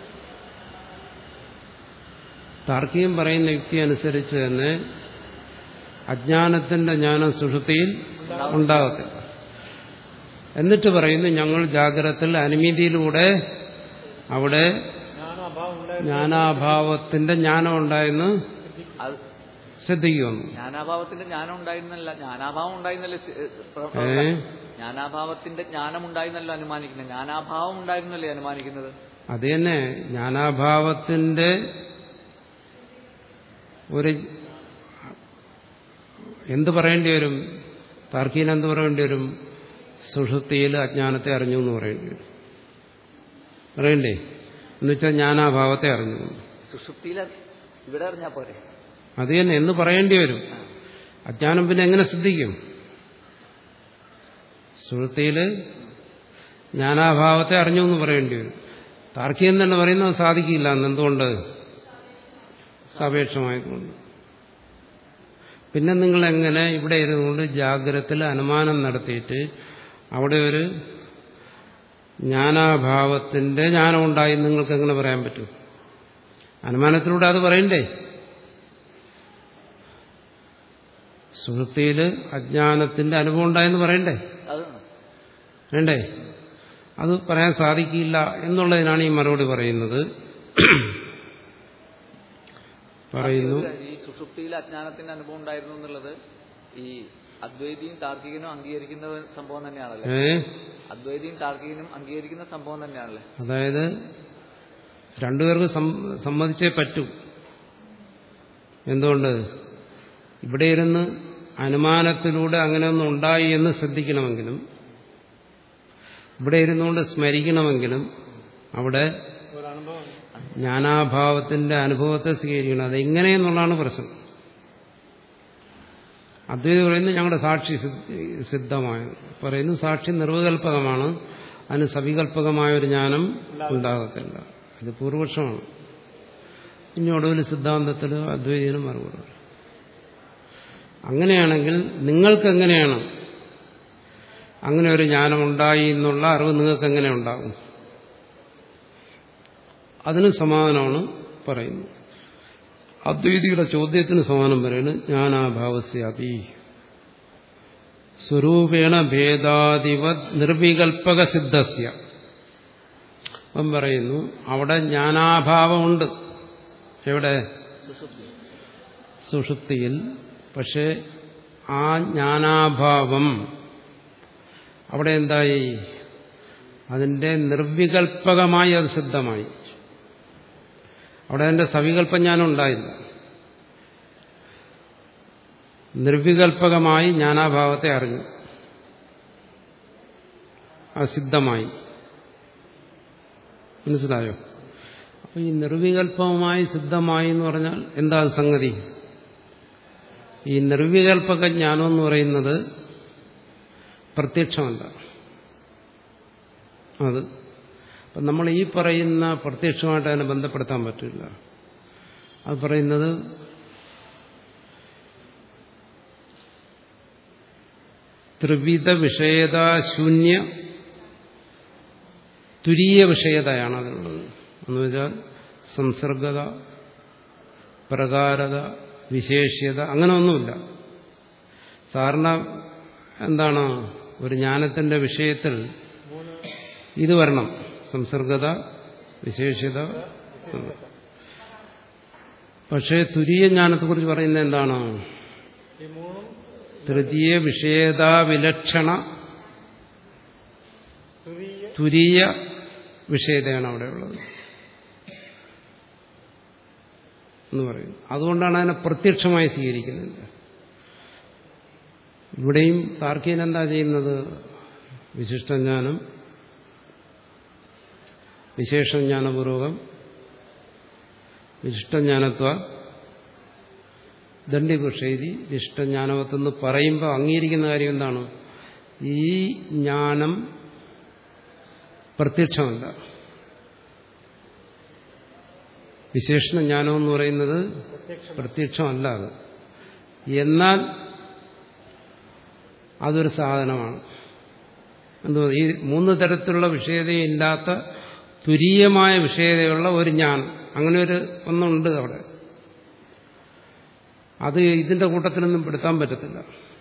താർക്കികം പറയുന്ന യുക്തി അനുസരിച്ച് തന്നെ അജ്ഞാനത്തിന്റെ ജ്ഞാനം സുഷുതിയിൽ ഉണ്ടാകത്തില്ല എന്നിട്ട് പറയുന്നു ഞങ്ങൾ ജാഗ്രതത്തിൽ അനുമതിയിലൂടെ അവിടെ ജ്ഞാനാഭാവം ഉണ്ടായി ജ്ഞാനാഭാവത്തിന്റെ ജ്ഞാനം ഉണ്ടായെന്ന് അത് ശ്രദ്ധിക്കുമെന്ന് ജ്ഞാനാഭാവത്തിന്റെ ജ്ഞാനം ഉണ്ടായിരുന്നല്ല ജ്ഞാനാഭാവം ഉണ്ടായിരുന്നല്ലേ സി- ഏ, പ്ര- ഏ ജ്ഞാനാഭാവത്തിന്റെ ജ്ഞാനം ഉണ്ടായിരുന്നല്ലോ അനുമാനിക്കുന്നത് ജ്ഞാനാഭാവം ഉണ്ടായിരുന്നല്ലേ അനുമാനിക്കുന്നത് അത് തന്നെ ജ്ഞാനാഭാവത്തിന്റെ ഒരു എന്ത് പറയേണ്ടി വരും താർക്കീൻ എന്ത് പറയേണ്ടി വരും സുഷുപ്തിയിൽ അജ്ഞാനത്തെ അറിഞ്ഞു എന്ന് പറയേണ്ടി വരും പറയണ്ടേ എന്നുവെച്ചാൽ ജ്ഞാനാഭാവത്തെ അറിഞ്ഞു സുഷുപ്തിയിൽ ഇവിടെ അറിഞ്ഞാ പോരെ അത് തന്നെ എന്ന് പറയേണ്ടി വരും അജ്ഞാനം പിന്നെ എങ്ങനെ സിദ്ധിക്കും സുഹൃത്തിയിൽ ജ്ഞാനാഭാവത്തെ അറിഞ്ഞു എന്ന് പറയേണ്ടി വരും താർക്കികം തന്നെ പറയുന്നത് സാധിക്കില്ല എന്ന് എന്തുകൊണ്ട് സാപേക്ഷമായതുകൊണ്ട് പിന്നെ നിങ്ങൾ എങ്ങനെ ഇവിടെ ഇരുന്നുകൊണ്ട് ജാഗ്രതത്തിൽ അനുമാനം നടത്തിയിട്ട് അവിടെ ഒരു ജ്ഞാനാഭാവത്തിന്റെ ജ്ഞാനം ഉണ്ടായി എന്ന് നിങ്ങൾക്ക് എങ്ങനെ പറയാൻ പറ്റും അനുമാനത്തിലൂടെ അത് പറയണ്ടേ സുഹൃത്തിയിൽ അജ്ഞാനത്തിന്റെ അനുഭവം ഉണ്ടായെന്ന് പറയണ്ടേ അത് വേണ്ടേ അത് പറയാൻ സാധിക്കില്ല എന്നുള്ളതിനാണ് ഈ മറുപടി പറയുന്നത് പറയുന്നു ഈ സുഷുപ്തിയിൽ അജ്ഞാനത്തിന്റെ അനുഭവം ഉണ്ടായിരുന്നു എന്നുള്ളത് ഈ അദ്വൈതിയും താർക്കികനും അംഗീകരിക്കുന്ന സംഭവം തന്നെയാണല്ലേ ഏ അദ്വൈതിയും താർക്കികനും അംഗീകരിക്കുന്ന സംഭവം തന്നെയാണല്ലേ അതായത് രണ്ടുപേർക്ക് സം- സമ്മതിച്ചേ പറ്റൂ എന്തുകൊണ്ട് ഇവിടെ ഇരുന്ന് അനുമാനത്തിലൂടെ അങ്ങനെയൊന്നും ഉണ്ടായി എന്ന് ശ്രദ്ധിക്കണമെങ്കിലും ഇവിടെ ഇരുന്നുകൊണ്ട് സ്മരിക്കണമെങ്കിലും അവിടെ ഒരു അനുഭവം ജ്ഞാനാഭാവത്തിന്റെ അനുഭവത്തെ സ്വീകരിക്കണം അതെങ്ങനെയെന്നുള്ളതാണ് പ്രശ്നം അദ്വൈതം പറയുന്നത് ഞങ്ങളുടെ സാക്ഷി സിദ്ധ- സിദ്ധമായത് പറയുന്നു സാക്ഷി നിർവികൽപകമാണ് അതിന് സവികൽപകമായ ഒരു ജ്ഞാനം ഉണ്ടാകത്തില്ല ഇത് പൂർവപക്ഷമാണ് ഇനി ഒടുവിൽ സിദ്ധാന്തത്തിൽ അദ്വൈതിന് മറുപടി പറയും. അങ്ങനെയാണെങ്കിൽ നിങ്ങൾക്ക് എങ്ങനെയാണ് അങ്ങനെ ഒരു ജ്ഞാനം ഉണ്ടായി എന്നുള്ള അറിവ് നിങ്ങൾക്ക് എങ്ങനെ ഉണ്ടാകും അതിന് സമാധാനമാണ് പറയുന്നത് അദ്വൈതിയുടെ ചോദ്യത്തിന് സമാനം പറയുന്നത് ജ്ഞാനാഭാവസ്യാപി സ്വരൂപേണ ഭേദാതിവ നിർവികൽപക സിദ്ധസ്യ അവൻ പറയുന്നു അവിടെ ജ്ഞാനാഭാവമുണ്ട് എവിടെ സുഷുപ്തി സുഷുപ്തിയിൽ പക്ഷെ ആ ജ്ഞാനാഭാവം അവിടെ എന്തായി അതിന്റെ നിർവികൽപകമായി അത് സിദ്ധമായി അവിടെ അതിന്റെ സവികൽപ്പജ്ഞാനം ഉണ്ടായില്ല നിർവികൽപകമായി ജ്ഞാനാഭാവത്തെ അറിഞ്ഞു അസിദ്ധമായി മനസ്സിലായോ അപ്പൊ ഈ നിർവികൽപമായി സിദ്ധമായി എന്ന് പറഞ്ഞാൽ എന്താ അത് സംഗതി ഈ നിർവികൽപക ജ്ഞാനം എന്ന് പറയുന്നത് പ്രത്യക്ഷമല്ല അത് അപ്പം നമ്മൾ ഈ പറയുന്ന പ്രത്യക്ഷമായിട്ട് അതിനെ ബന്ധപ്പെടുത്താൻ പറ്റില്ല അത് പറയുന്നത് ത്രിവിധ വിഷയതാശൂന്യ തുരീയ വിഷയതയാണ് അതിനുള്ളത് എന്ന് വെച്ചാൽ സംസർഗത പ്രകാരത വിശേഷ്യത അങ്ങനെ ഒന്നുമില്ല സാധാരണ എന്താണ് ഒരു ജ്ഞാനത്തിന്റെ വിഷയത്തിൽ ഇത് വരണം സംസർഗത വിശേഷ്യത എന്ന്. പക്ഷേ തുരീയ ജ്ഞാനത്തെക്കുറിച്ച് പറയുന്നത് എന്താണ് ഈ മൂന്നും തൃതീയ വിഷയത വിലക്ഷണ തുരീയ തുരീയ വിഷയതയാണ് അവിടെ ഉള്ളത് എന്ന് പറയുന്നു അതുകൊണ്ടാണ് അതിനെ പ്രത്യക്ഷമായി സ്വീകരിക്കുന്നത് ഇവിടെയും താർക്കീൻ എന്താ ചെയ്യുന്നത് വിശിഷ്ടജ്ഞാനം വിശേഷജ്ഞാനപൂർവകം വിശിഷ്ടജ്ഞാനത്വ ദണ്ഡിപുഷേരി വിശിഷ്ടജ്ഞാനവത്തെന്ന് പറയുമ്പോൾ അംഗീകരിക്കുന്ന കാര്യം എന്താണ് ഈ ജ്ഞാനം പ്രത്യക്ഷമല്ല വിശേഷണ ജ്ഞാനം എന്ന് പറയുന്നത് പ്രത്യക്ഷമല്ല അത് എന്നാൽ അതൊരു സാധനമാണ് എന്തോ ഈ മൂന്ന് തരത്തിലുള്ള വിഷയതയില്ലാത്ത തുരീയമായ വിഷയതയുള്ള ഒരു ജ്ഞാനം അങ്ങനെ ഒരു ഒന്നുണ്ട് അവിടെ അത് ഇതിന്റെ കൂട്ടത്തിലൊന്നും പെടുത്താൻ പറ്റത്തില്ല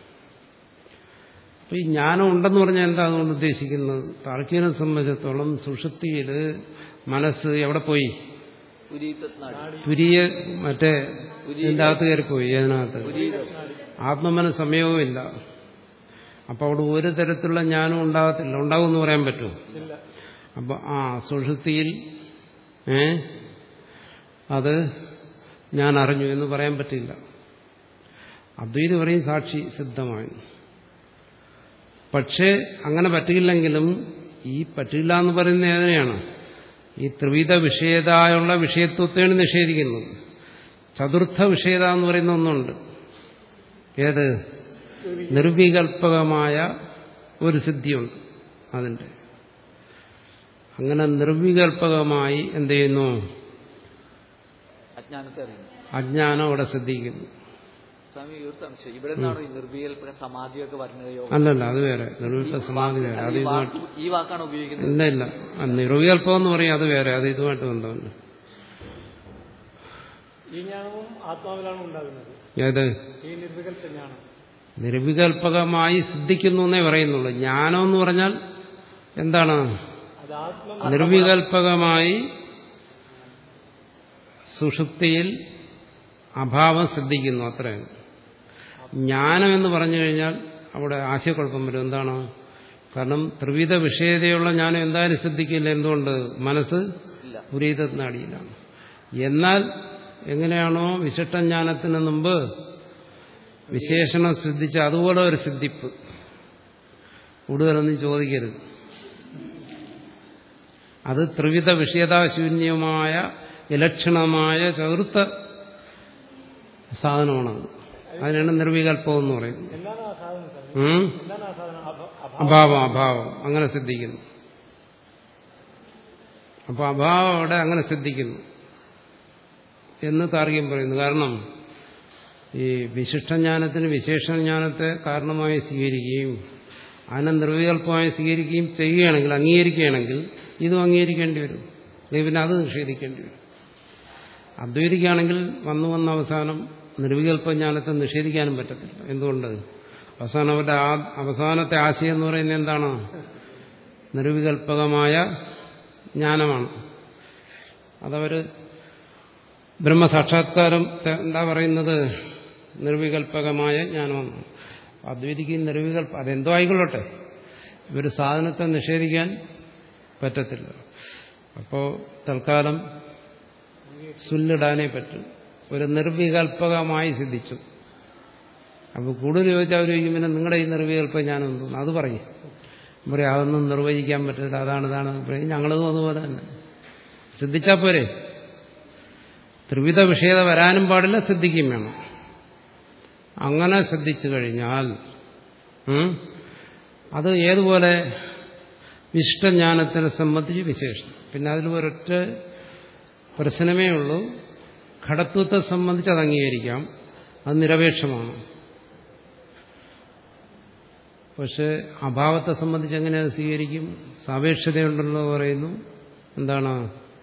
അപ്പൊ ഈ ജ്ഞാനം ഉണ്ടെന്ന് പറഞ്ഞാൽ എന്താ അതുകൊണ്ട് ഉദ്ദേശിക്കുന്നത് താർക്കീനെ സംബന്ധിച്ചിടത്തോളം സുഷുപ്തിയിൽ മനസ്സ് എവിടെ പോയി പുരീതനാടി തുരിയ മറ്റേ ഇതിന്റെ അകത്ത് കയറിപ്പോയി അതിനകത്ത് പുരീതം ആത്മമന സമയവുമില്ല അപ്പൊ അവിടെ ഒരു തരത്തിലുള്ള ജ്ഞാനം ഉണ്ടാകത്തില്ല ഉണ്ടാകുമെന്ന് പറയാൻ പറ്റുമോ ഇല്ല അപ്പൊ ആ സുഷുപ്തിയിൽ ഏ അത് ഞാൻ അറിഞ്ഞു എന്ന് പറയാൻ പറ്റില്ല അദ്വൈത് പറയും സാക്ഷി സിദ്ധമായി പക്ഷേ അങ്ങനെ പറ്റില്ലെങ്കിലും ഈ പറ്റില്ല എന്ന് പറയുന്നത് ഏതിനെയാണ് ഈ ത്രിവിധ വിഷയതായുള്ള വിഷയത്വത്തെയാണ് നിഷേധിക്കുന്നത് ചതുർത്ഥ വിഷയത എന്ന് പറയുന്ന ഒന്നുണ്ട് ഏത് നിർവികൽപകമായ ഒരു സിദ്ധിയുണ്ട് അതിൻ്റെ അങ്ങനെ നിർവികൽപകമായി എന്ത് ചെയ്യുന്നു അജ്ഞാനത്തെ അറിയുന്നു അജ്ഞാനം അവിടെ സിദ്ധിക്കുന്നു സ്വാമി ഈ ഒരു സംശയം ഇവിടെ നിന്നാണ് ഈ നിർവികൽപക സമാധിയൊക്കെ വരുന്നത് യോഗം അല്ലല്ല അത് വേറെ നിർവികൽപ സമാധി വേറെ അത് ഈ ഇതുമായിട്ട് വാക്ക് ഈ വാക്കാണ് ഉപയോഗിക്കുന്നത് ഇല്ല ഇല്ല ആ നിർവികൽപ്പം എന്ന് പറയും അത് വേറെ അത് ഇതുമായിട്ട് ബന്ധമുണ്ട് ഈ ജ്ഞാനവും ആത്മാവിലാണ് ഉണ്ടാകുന്നത് ഏത് ഈ നിർവികൽപ്പ ജ്ഞാനം നിർവികൽപകമായി സിദ്ധിക്കുന്നു എന്നേ പറയുന്നുള്ളൂ ജ്ഞാനം എന്ന് പറഞ്ഞാൽ എന്താണ് അത് ആത്മ നിർവികൽപകമായി സുഷുപ്തിയിൽ അഭാവം സിദ്ധിക്കുന്നു അത്രയാണ് ജ്ഞാനം എന്ന് പറഞ്ഞു കഴിഞ്ഞാൽ അവിടെ ആശയക്കുഴപ്പം വരും എന്താണ് കാരണം ത്രിവിധ വിഷയതയുള്ള ജ്ഞാനം എന്തായാലും സിദ്ധിക്കില്ല എന്തുകൊണ്ട് മനസ്സ് ഇല്ല പുരീതനാടിയിലാണ് എന്നാൽ എങ്ങനെയാണോ വിശിഷ്ടജ്ഞാനത്തിന് മുമ്പ് വിശേഷണം സിദ്ധിച്ച അതുപോലെ ഒരു സിദ്ധിപ്പ് കൂടുതലൊന്നും ചോദിക്കരുത് അത് ത്രിവിധ വിഷയതാശൂന്യമായ വിലക്ഷണമായ ചതുർത്ഥ സാധനമാണത് അതിനാണ് നിർവികല്പം എന്ന് പറയുന്നത് എന്താണ് ആ സാധനം സാർ ഉം? എന്താണ് ആ സാധനം അഭ- അഭാവം അഭാവം അഭാവം അങ്ങനെ സിദ്ധിക്കുന്നു അപ്പൊ അഭാവം അവിടെ അങ്ങനെ സിദ്ധിക്കുന്നു എന്ന് താർഗ്യം പറയുന്നു കാരണം ഈ വിശിഷ്ടജ്ഞാനത്തിന് വിശേഷജ്ഞാനത്തെ കാരണമായി സ്വീകരിക്കുകയും അതിനെ നിർവികല്പമായി സ്വീകരിക്കുകയും ചെയ്യുകയാണെങ്കിൽ അംഗീകരിക്കുകയാണെങ്കിൽ ഇതും അംഗീകരിക്കേണ്ടി വരും അല്ലെങ്കിൽ പിന്നെ അത് നിഷേധിക്കേണ്ടി വരും അദ്വൈതിക്കാണെങ്കിൽ വന്നു വന്ന അവസാനം നിർവികല്പജ്ഞാനത്തെ നിഷേധിക്കാനും പറ്റത്തില്ല എന്തുകൊണ്ട് അവസാനം അവരുടെ ആ അവസാനത്തെ ആശയം എന്ന് പറയുന്നത് എന്താണ് നിർവികല്പകമായ ജ്ഞാനമാണ് അതവർ ബ്രഹ്മസാക്ഷാത്കാരം എന്താ പറയുന്നത് നിർവികല്പകമായ ജ്ഞാനമാണ് അദ്വൈതിക്ക് നിർവികല്പ അതെന്തോ ആയിക്കൊള്ളട്ടെ ഇവർ സാധനത്തെ നിഷേധിക്കാൻ പറ്റത്തില്ല അപ്പോൾ തൽക്കാലം സുല്ലിടാനേ പറ്റും ഒരു നിർവികല്പകമായി സിദ്ധിച്ചു അപ്പോൾ കൂടുതൽ ചോദിച്ചാൽ അവർ ചോദിക്കും പിന്നെ നിങ്ങളുടെ ഈ നിർവികല്പം ഞാനെന്ന് തോന്നുന്നു അത് പറയും പറയും അതൊന്നും നിർവചിക്കാൻ പറ്റില്ല അതാണ് ഇതാണ് പറയും ഞങ്ങളതും അതുപോലെ തന്നെ സിദ്ധിച്ചാൽ പോരെ ത്രിവിധ വിഷയത വരാനും പാടില്ല സിദ്ധിക്കും വേണം അങ്ങനെ ശ്രദ്ധിച്ചു കഴിഞ്ഞാൽ ഉം, അത് ഏതുപോലെ വിശിഷ്ടജ്ഞാനത്തിനെ സംബന്ധിച്ച് വിശേഷം പിന്നെ അതിൽ ഒരൊറ്റ പ്രശ്നമേ ഉള്ളൂ ഘടത്വത്തെ സംബന്ധിച്ച് അത് അംഗീകരിക്കാം അത് നിരപേക്ഷമാണ് പക്ഷെ അഭാവത്തെ സംബന്ധിച്ച് എങ്ങനെ അത് സ്വീകരിക്കും സാപേക്ഷതയുണ്ടല്ലോ പറയുന്നു എന്താണ്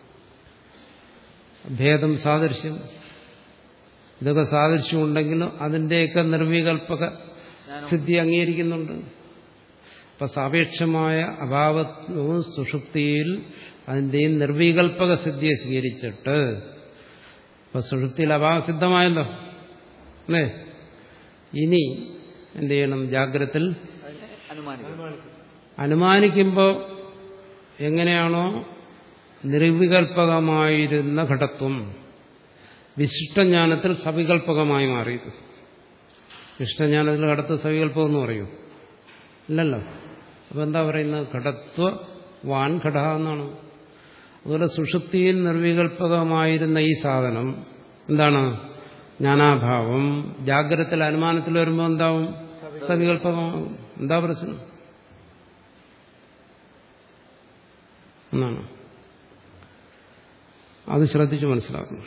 ഭേദം സാദൃശ്യം ഇതൊക്കെ സാദൃശ്യം ഉണ്ടെങ്കിലും അതിൻ്റെയൊക്കെ നിർവികൽപക സിദ്ധി അംഗീകരിക്കുന്നുണ്ട് അപ്പൊ സാപേക്ഷമായ അഭാവവും സുഷുപ്തിയിൽ അതിൻ്റെയും നിർവികൽപക സിദ്ധിയെ സ്വീകരിച്ചിട്ട് അപ്പൊ സുഷുപ്തിയിൽ അഭാവസിദ്ധമായല്ലോ അല്ലേ ഇനി എന്ത് ചെയ്യണം ജാഗ്രത്തിൽ അതിനെ അനുമാനിക്കും അനുമാനിക്കുമ്പോൾ എങ്ങനെയാണോ നിർവികൽപകമായിരുന്ന ഘടത്വം വിശിഷ്ടജ്ഞാനത്തിൽ സവികൽപകമായി മാറിയത് വിശിഷ്ടജ്ഞാനത്തിൽ ഘടത്വ സവികൽപ്പം എന്ന് പറയൂ ഇല്ലല്ലോ അപ്പൊ എന്താ പറയുന്നത് ഘടത്വ വാൻ ഘട എന്നാണ് അതുപോലെ സുഷുപ്തിയിൽ നിർവികൽപകമായിരുന്ന ഈ സാധനം എന്താണ് ജ്ഞാനാഭാവം ജാഗ്രതത്തിൽ അനുമാനത്തിൽ വരുമ്പോൾ എന്താവും സവികൽപകമാകും എന്താ പ്രശ്നം എന്നാണ് അത് ശ്രദ്ധിച്ച് മനസ്സിലാക്കണം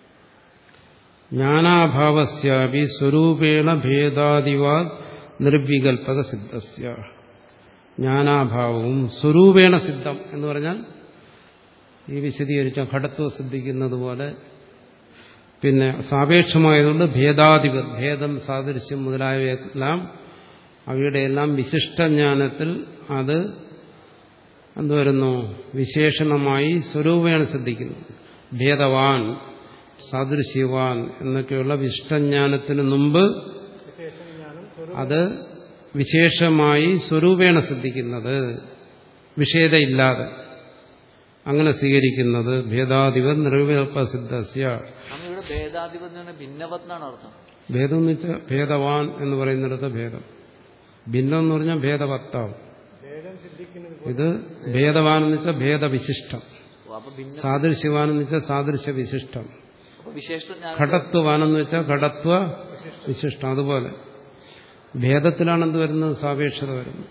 ജ്ഞാനാഭാവസ്യാപി സ്വരൂപേണ ഭേദാദിവാ നിർവികൽപക സിദ്ധസ്യ ജ്ഞാനാഭാവവും സ്വരൂപേണ സിദ്ധം എന്ന് പറഞ്ഞാൽ ഈ വിശദീകരിച്ച ഘടത്വം സിദ്ധിക്കുന്നത് പോലെ പിന്നെ സാപേക്ഷമായതുകൊണ്ട് ഭേദാധിപ ഭേദം സാദൃശ്യം മുതലായവയെല്ലാം അവയുടെ എല്ലാം വിശിഷ്ടജ്ഞാനത്തിൽ അത് എന്തുവരുന്നു വിശേഷണമായി സ്വരൂപേണ ശ്രദ്ധിക്കുന്നു ഭേദവാൻ സാദൃശ്യവാൻ എന്നൊക്കെയുള്ള വിശിഷ്ടജ്ഞാനത്തിന് മുമ്പ് വിശേഷജ്ഞാനം സ്വരൂപം അത് വിശേഷമായി സ്വരൂപേണ ശ്രദ്ധിക്കുന്നത് വിഷയതയില്ലാതെ അങ്ങനെ സ്വീകരിക്കുന്നത് ഭേദാധിപ നിർവികൽപ്പസിദ്ധസ്യ നമ്മൾ ഇവിടെ ഭേദാധിപതി എന്ന് പറഞ്ഞാൽ ഭിന്നവത് എന്നാണ് അർത്ഥം ഭേദം എന്ന് വെച്ചാൽ ഭേദവാൻ എന്ന് പറയുന്നിടത്ത് ഭേദം ഭിന്നം എന്ന് പറഞ്ഞാൽ ഭേദവത്താവും ഭേദം സിദ്ധിക്കുന്നത് ഇത് ഭേദവാൻ എന്ന് വെച്ചാൽ ഭേദവിശിഷ്ടം ഓ, അപ്പൊ ഭിന്ന സാദൃശ്യവാൻ എന്ന് വെച്ചാൽ സാദൃശ്യ വിശിഷ്ടം അപ്പൊ വിശേഷ ജ്ഞാനം ഘടത്വവാൻ എന്ന് വെച്ചാൽ ഘടത്വ വിശിഷ്ടം അതുപോലെ ഭേദത്തിലാണ് എന്ത് വരുന്നത് സാപേക്ഷത വരുന്നത്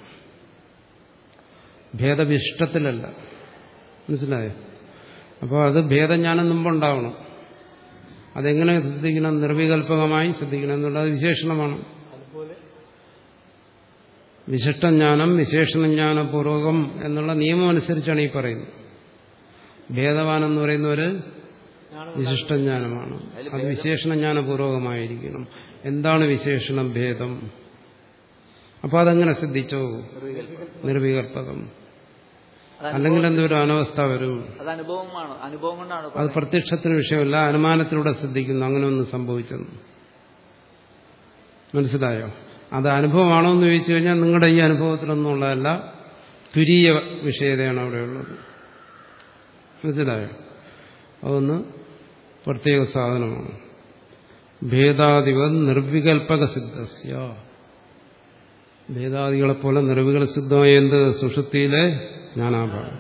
ഭേദവിശിഷ്ടത്തിലല്ല മനസ്സിലായോ അപ്പോൾ അത് ഭേദജ്ഞാനം മുമ്പുണ്ടാവണം അതെങ്ങനെ ശ്രദ്ധിക്കണം നിർവികൽപകമായി ശ്രദ്ധിക്കണം എന്നുള്ളത് വിശേഷണമാണ് അതുപോലെ വിശിഷ്ടജ്ഞാനം വിശേഷണജ്ഞാനപൂർവകം എന്നുള്ള നിയമം അനുസരിച്ചാണ് ഈ പറയുന്നത് ഭേദവാൻ എന്ന് പറയുന്ന ഒരു ജ്ഞാനം വിശിഷ്ടജ്ഞാനമാണ് അത് വിശേഷണജ്ഞാനപൂർവകമായിരിക്കണം എന്താണ് വിശേഷണം ഭേദം അപ്പൊ അതെങ്ങനെ ശ്രദ്ധിച്ചോ നിർവികൽപകം അത് അല്ലെങ്കിൽ എന്തൊരു അനവസ്ഥ വരും അത് അനുഭവമാണ് അനുഭവം കൊണ്ടാണ് അത് പറയുന്നത്. പ്രത്യക്ഷത്തിന് വിഷയമല്ല അനുമാനത്തിലൂടെ ശ്രദ്ധിക്കുന്നു അങ്ങനെ ഒന്നും സംഭവിച്ചെന്ന് മനസ്സിലായോ അത് അനുഭവമാണോ എന്ന് ചോദിച്ചു കഴിഞ്ഞാൽ നിങ്ങളുടെ ഈ അനുഭവത്തിലൊന്നും ഉള്ളതല്ല തുരീയ വിഷയതയാണ് അവിടെയുള്ളത് മനസ്സിലായോ അതൊന്ന് പ്രത്യേക സാധനമാണ് ഭേദാധിപ നിർവികൽപക സിദ്ധസ്യ ഭേദാദികളെപ്പോലെ നിർവികൽ സിദ്ധമായ എന്ത് സുഷുപ്തിയിലെ ജ്ഞാനാഭാവം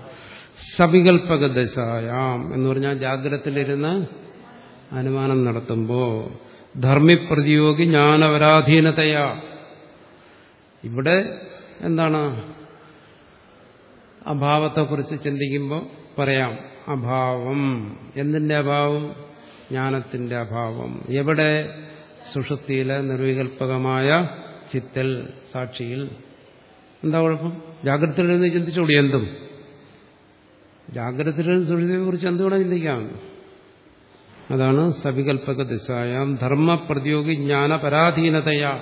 സവികൽപക ദശായാം എന്ന് പറഞ്ഞാൽ ജാഗ്രതത്തിലിരുന്ന് അനുമാനം നടത്തുമ്പോൾ ധർമ്മിപ്രതിയോഗി ജ്ഞാനപരാധീനതയാ ഇവിടെ എന്താണ് അഭാവത്തെക്കുറിച്ച് ചിന്തിക്കുമ്പോൾ പറയാം അഭാവം എന്തിന്റെ അഭാവം ജ്ഞാനത്തിന്റെ അഭാവം എവിടെ സുഷുപ്തിയിലെ നിർവികൽപകമായ ചിത്തൽ സാക്ഷിയിൽ എന്താ കുഴപ്പം ജാഗ്രതയിൽ നിന്ന് ചിന്തിച്ചോളൂ എന്തും ജാഗ്രതയിൽ സുഷുതിയെ കുറിച്ച് എന്തുകൂടെ ചിന്തിക്കാം അതാണ് സവികൽപക ദിശായാം ധർമ്മപ്രതിയോഗി ജ്ഞാനപരാധീനതയാ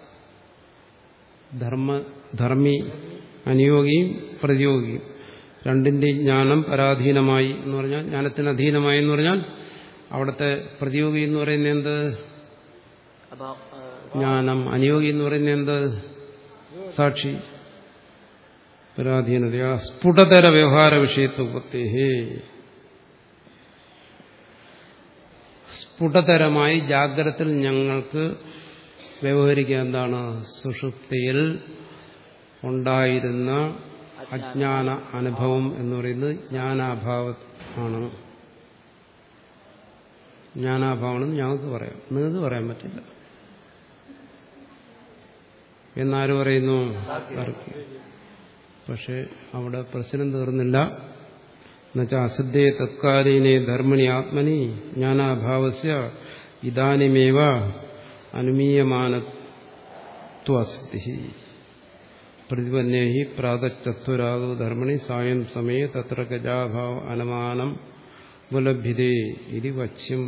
ധർമ്മ ധർമ്മി അനുയോഗിയും പ്രതിയോഗിയും രണ്ടിന്റെയും ജ്ഞാനം പരാധീനമായി എന്ന് പറഞ്ഞാൽ ജ്ഞാനത്തിന് അധീനമായി എന്ന് പറഞ്ഞാൽ അവിടുത്തെ പ്രതിയോഗി എന്ന് പറയുന്നത് എന്ത് അപ്പൊ ജ്ഞാനം അനുയോഗി എന്ന് പറയുന്നത് എന്ത് സാക്ഷി പരാധീനതയാ സ്ഫുടതര വ്യവഹാര വിഷയത്വത്തെ സ്ഫുടതരമായി ജാഗ്രതത്തിൽ ഞങ്ങൾക്ക് വ്യവഹരിക്കുക എന്താണ് സുഷുപ്തിയിൽ ഉണ്ടായിരുന്ന അജ്ഞാന അനുഭവം എന്ന് പറയുന്നത് ജ്ഞാനാഭാവം ആണ് ജ്ഞാനാഭാവമാണെന്ന് ഞങ്ങൾക്ക് പറയാം നിങ്ങൾക്ക് പറയാൻ പറ്റില്ല എന്നാര് പറയുന്നു താർക്കികൻ. പക്ഷെ അവിടെ പ്രശ്നം തീർന്നില്ല എന്നുവെച്ചാൽ അസിദ്ധേ തത്കാലീനെ ധർമ്മിണി ആത്മനി ജ്ഞാനാഭാവസ്യ ഇതാനിമേവ അനുമീയമാനത്വസിദ്ധി പ്രതിപന്നേ ഹി പ്രാതച്ചത്വരാഗോ ധർമ്മിണി സായം സമയെ തത്ര ഗജാഭാവ അനുമാനം ഉപലഭ്യതേ ഇതി വച്യം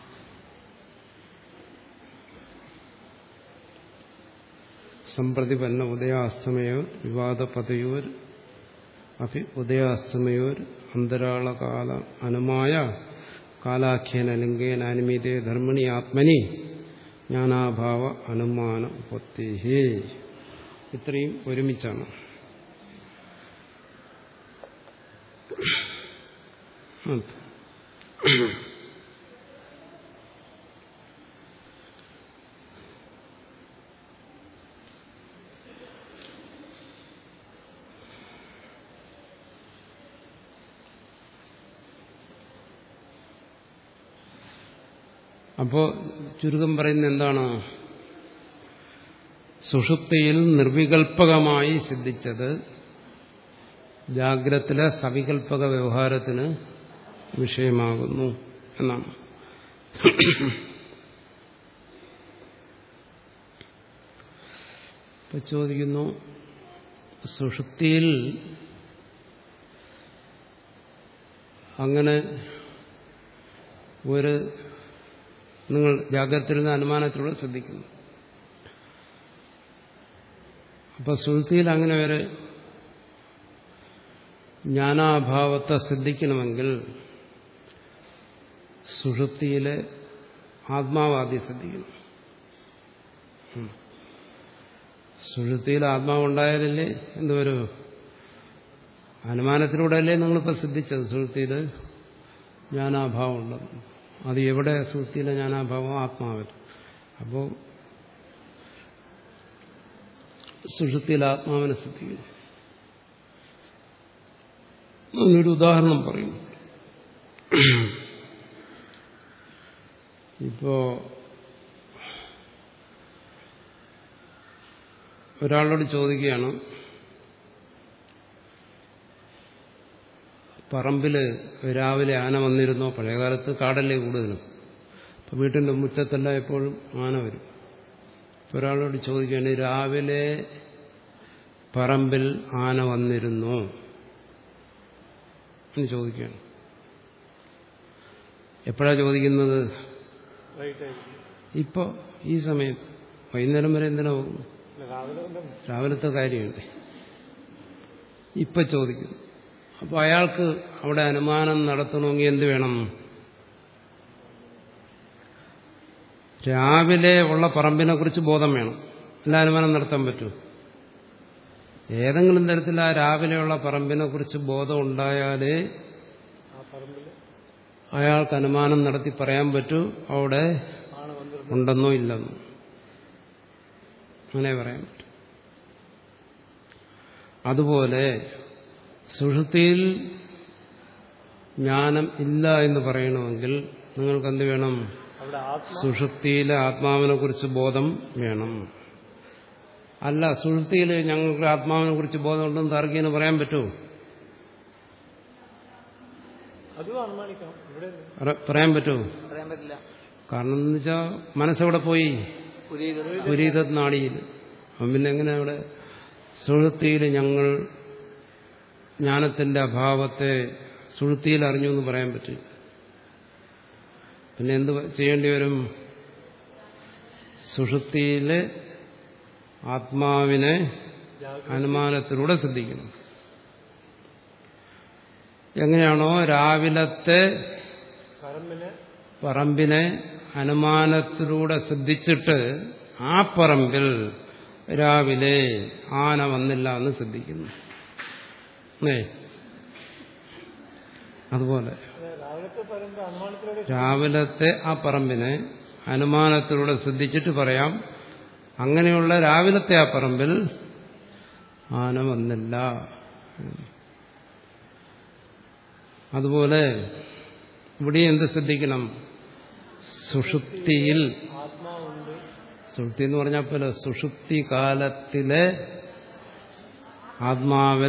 സമ്പ്രതിപന്ന ഉദയാസ്തമയോ വിവാദപതയോർ അഭി ഉദയാസ്തമയോർ അന്തരാളകാല അനുമായ കാലാഖ്യേന ലിംഗേന അനുമീതേ ധർമ്മിണി ആത്മനി ജ്ഞാനാഭാവ അനുമാന ഉപത്തേഹേ ഇത്രയും ഒരുമിച്ചാണ് അത്. അപ്പോ ചുരുക്കം പറയുന്നത് എന്താണ് സുഷുപ്തിയിൽ നിർവികൽപകമായി സിദ്ധിച്ചത് ജാഗ്രത്തിലെ സവികൽപക വ്യവഹാരത്തിന് വിഷയമാകുന്നു എന്നാണ് ഇപ്പൊ ചോദിക്കുന്നു സുഷുപ്തിയിൽ അങ്ങനെ ഒരു നിങ്ങൾ ജാഗ്രതയിലിരുന്ന അനുമാനത്തിലൂടെ ശ്രദ്ധിക്കുന്നു അപ്പൊ സുഹൃത്തിയിൽ അങ്ങനെ ഒരു ജ്ഞാനാഭാവത്തെ ശ്രദ്ധിക്കണമെങ്കിൽ സുഷുപ്തിയിലെ ആത്മാവാദ്യം ശ്രദ്ധിക്കണം ഉം. സുഷുപ്തിയിൽ ആത്മാവുണ്ടായാലല്ലേ എന്തുവരും അനുമാനത്തിലൂടെയല്ലേ നിങ്ങളിപ്പോൾ ശ്രദ്ധിച്ചത് സുഹൃത്തിയിൽ ജ്ഞാനാഭാവം ഉണ്ടെന്ന് അത് എവിടെ സുഹൃത്തിയിലെ ജ്ഞാനാഭാവം ആത്മാവിൽ അപ്പോൾ സുഷുപ്തിയിൽ ആത്മാവിനെ ശ്രദ്ധിക്കുന്നു അതിനൊരു ഉദാഹരണം പറയും ഇപ്പോ ഒരാളോട് ചോദിക്കുകയാണ് പറമ്പിൽ രാവിലെ ആന വന്നിരുന്നോ പഴയകാലത്ത് കാടല്ലേ കൂടുതലും അപ്പം വീട്ടിൻ്റെ മുറ്റത്തെല്ലാം എപ്പോഴും ആന വരും ഇപ്പൊ ഒരാളോട് ചോദിക്കുകയാണ് രാവിലെ പറമ്പിൽ ആന വന്നിരുന്നോ എന്ന് ചോദിക്കുകയാണ് എപ്പോഴാ ചോദിക്കുന്നത് റൈറ്റ് ആയിരിക്കും ഇപ്പോ ഈ സമയത്ത് വൈകുന്നേരം വരെ എന്തിനാ പോകുന്നു അല്ല, രാവിലെ വല്ലതും രാവിലത്തെ കാര്യമുണ്ട് ഇപ്പൊ ചോദിക്കുന്നു അപ്പൊ അയാൾക്ക് അവിടെ അനുമാനം നടത്തണമെങ്കിൽ എന്ത് വേണം രാവിലെ ഉള്ള പറമ്പിനെ കുറിച്ച് ബോധം വേണം എല്ലാ അനുമാനം നടത്താൻ പറ്റൂ ഏതെങ്കിലും തരത്തിൽ ആ രാവിലെയുള്ള പറമ്പിനെ കുറിച്ച് ബോധം ഉണ്ടായാലേ ആ പറമ്പിൽ അയാൾക്ക് അനുമാനം നടത്തി പറയാൻ പറ്റൂ അവിടെ ആണ് വന്നിരുന്നത് ഉണ്ടെന്നോ ഇല്ലെന്നോ അങ്ങനെ പറയാൻ പറ്റും അതുപോലെ സുഷുതിയിൽ ജ്ഞാനം ഇല്ല എന്ന് പറയണമെങ്കിൽ നിങ്ങൾക്ക് എന്ത് വേണം അവിടെ ആത്മ സുഷുപ്തിയിലെ ആത്മാവിനെ കുറിച്ച് ബോധം വേണം അല്ല സുഷുപ്തിയിൽ ഞങ്ങൾക്ക് ആത്മാവിനെ കുറിച്ച് ബോധമുണ്ടെന്ന് താർക്കിന് പറയാൻ പറ്റുമോ അതും അനുമാനിക്കണം ഇവിടെ പറ- പറയാൻ പറ്റുമോ പറയാൻ പറ്റില്ല കാരണം എന്ന് വെച്ചാൽ മനസ്സെവിടെ പോയി പുരീകൃത പുരീതത് നാടിയിൽ അപ്പം പിന്നെ എങ്ങനെ അവിടെ സുഹൃത്തിയിൽ ഞങ്ങൾ ജ്ഞാനത്തിന്റെ അഭാവത്തെ സുഹൃത്തിയിൽ അറിഞ്ഞു എന്ന് പറയാൻ പറ്റും പിന്നെ എന്ത് ചെയ്യേണ്ടി വരും സുഷുപ്തിയിലെ ആത്മാവിനെ അനുമാനത്തിലൂടെ ശ്രദ്ധിക്കണം എങ്ങനെയാണോ രാവിലത്തെ പറമ്പിനെ പറമ്പിനെ അനുമാനത്തിലൂടെ ശ്രദ്ധിച്ചിട്ട് ആ പറമ്പിൽ രാവിലെ ആന വന്നില്ല എന്ന് ശ്രദ്ധിക്കുന്നു ഏ അതുപോലെ അതെ, രാവിലത്തെ പറമ്പ് അനുമാനത്തിലൂടെ രാവിലത്തെ ആ പറമ്പിനെ അനുമാനത്തിലൂടെ ശ്രദ്ധിച്ചിട്ട് പറയാം അങ്ങനെയുള്ള രാവിലത്തെ ആ പറമ്പിൽ ആന വന്നില്ല അതുപോലെ ഇവിടെ എന്ത് ശ്രദ്ധിക്കണം സുഷുപ്തിയിൽ ആത്മാവുണ്ട് സുഷുപ്തി എന്ന് പറഞ്ഞാൽ പോലെ സുഷുപ്തി കാലത്തിലെ ആത്മാവിൽ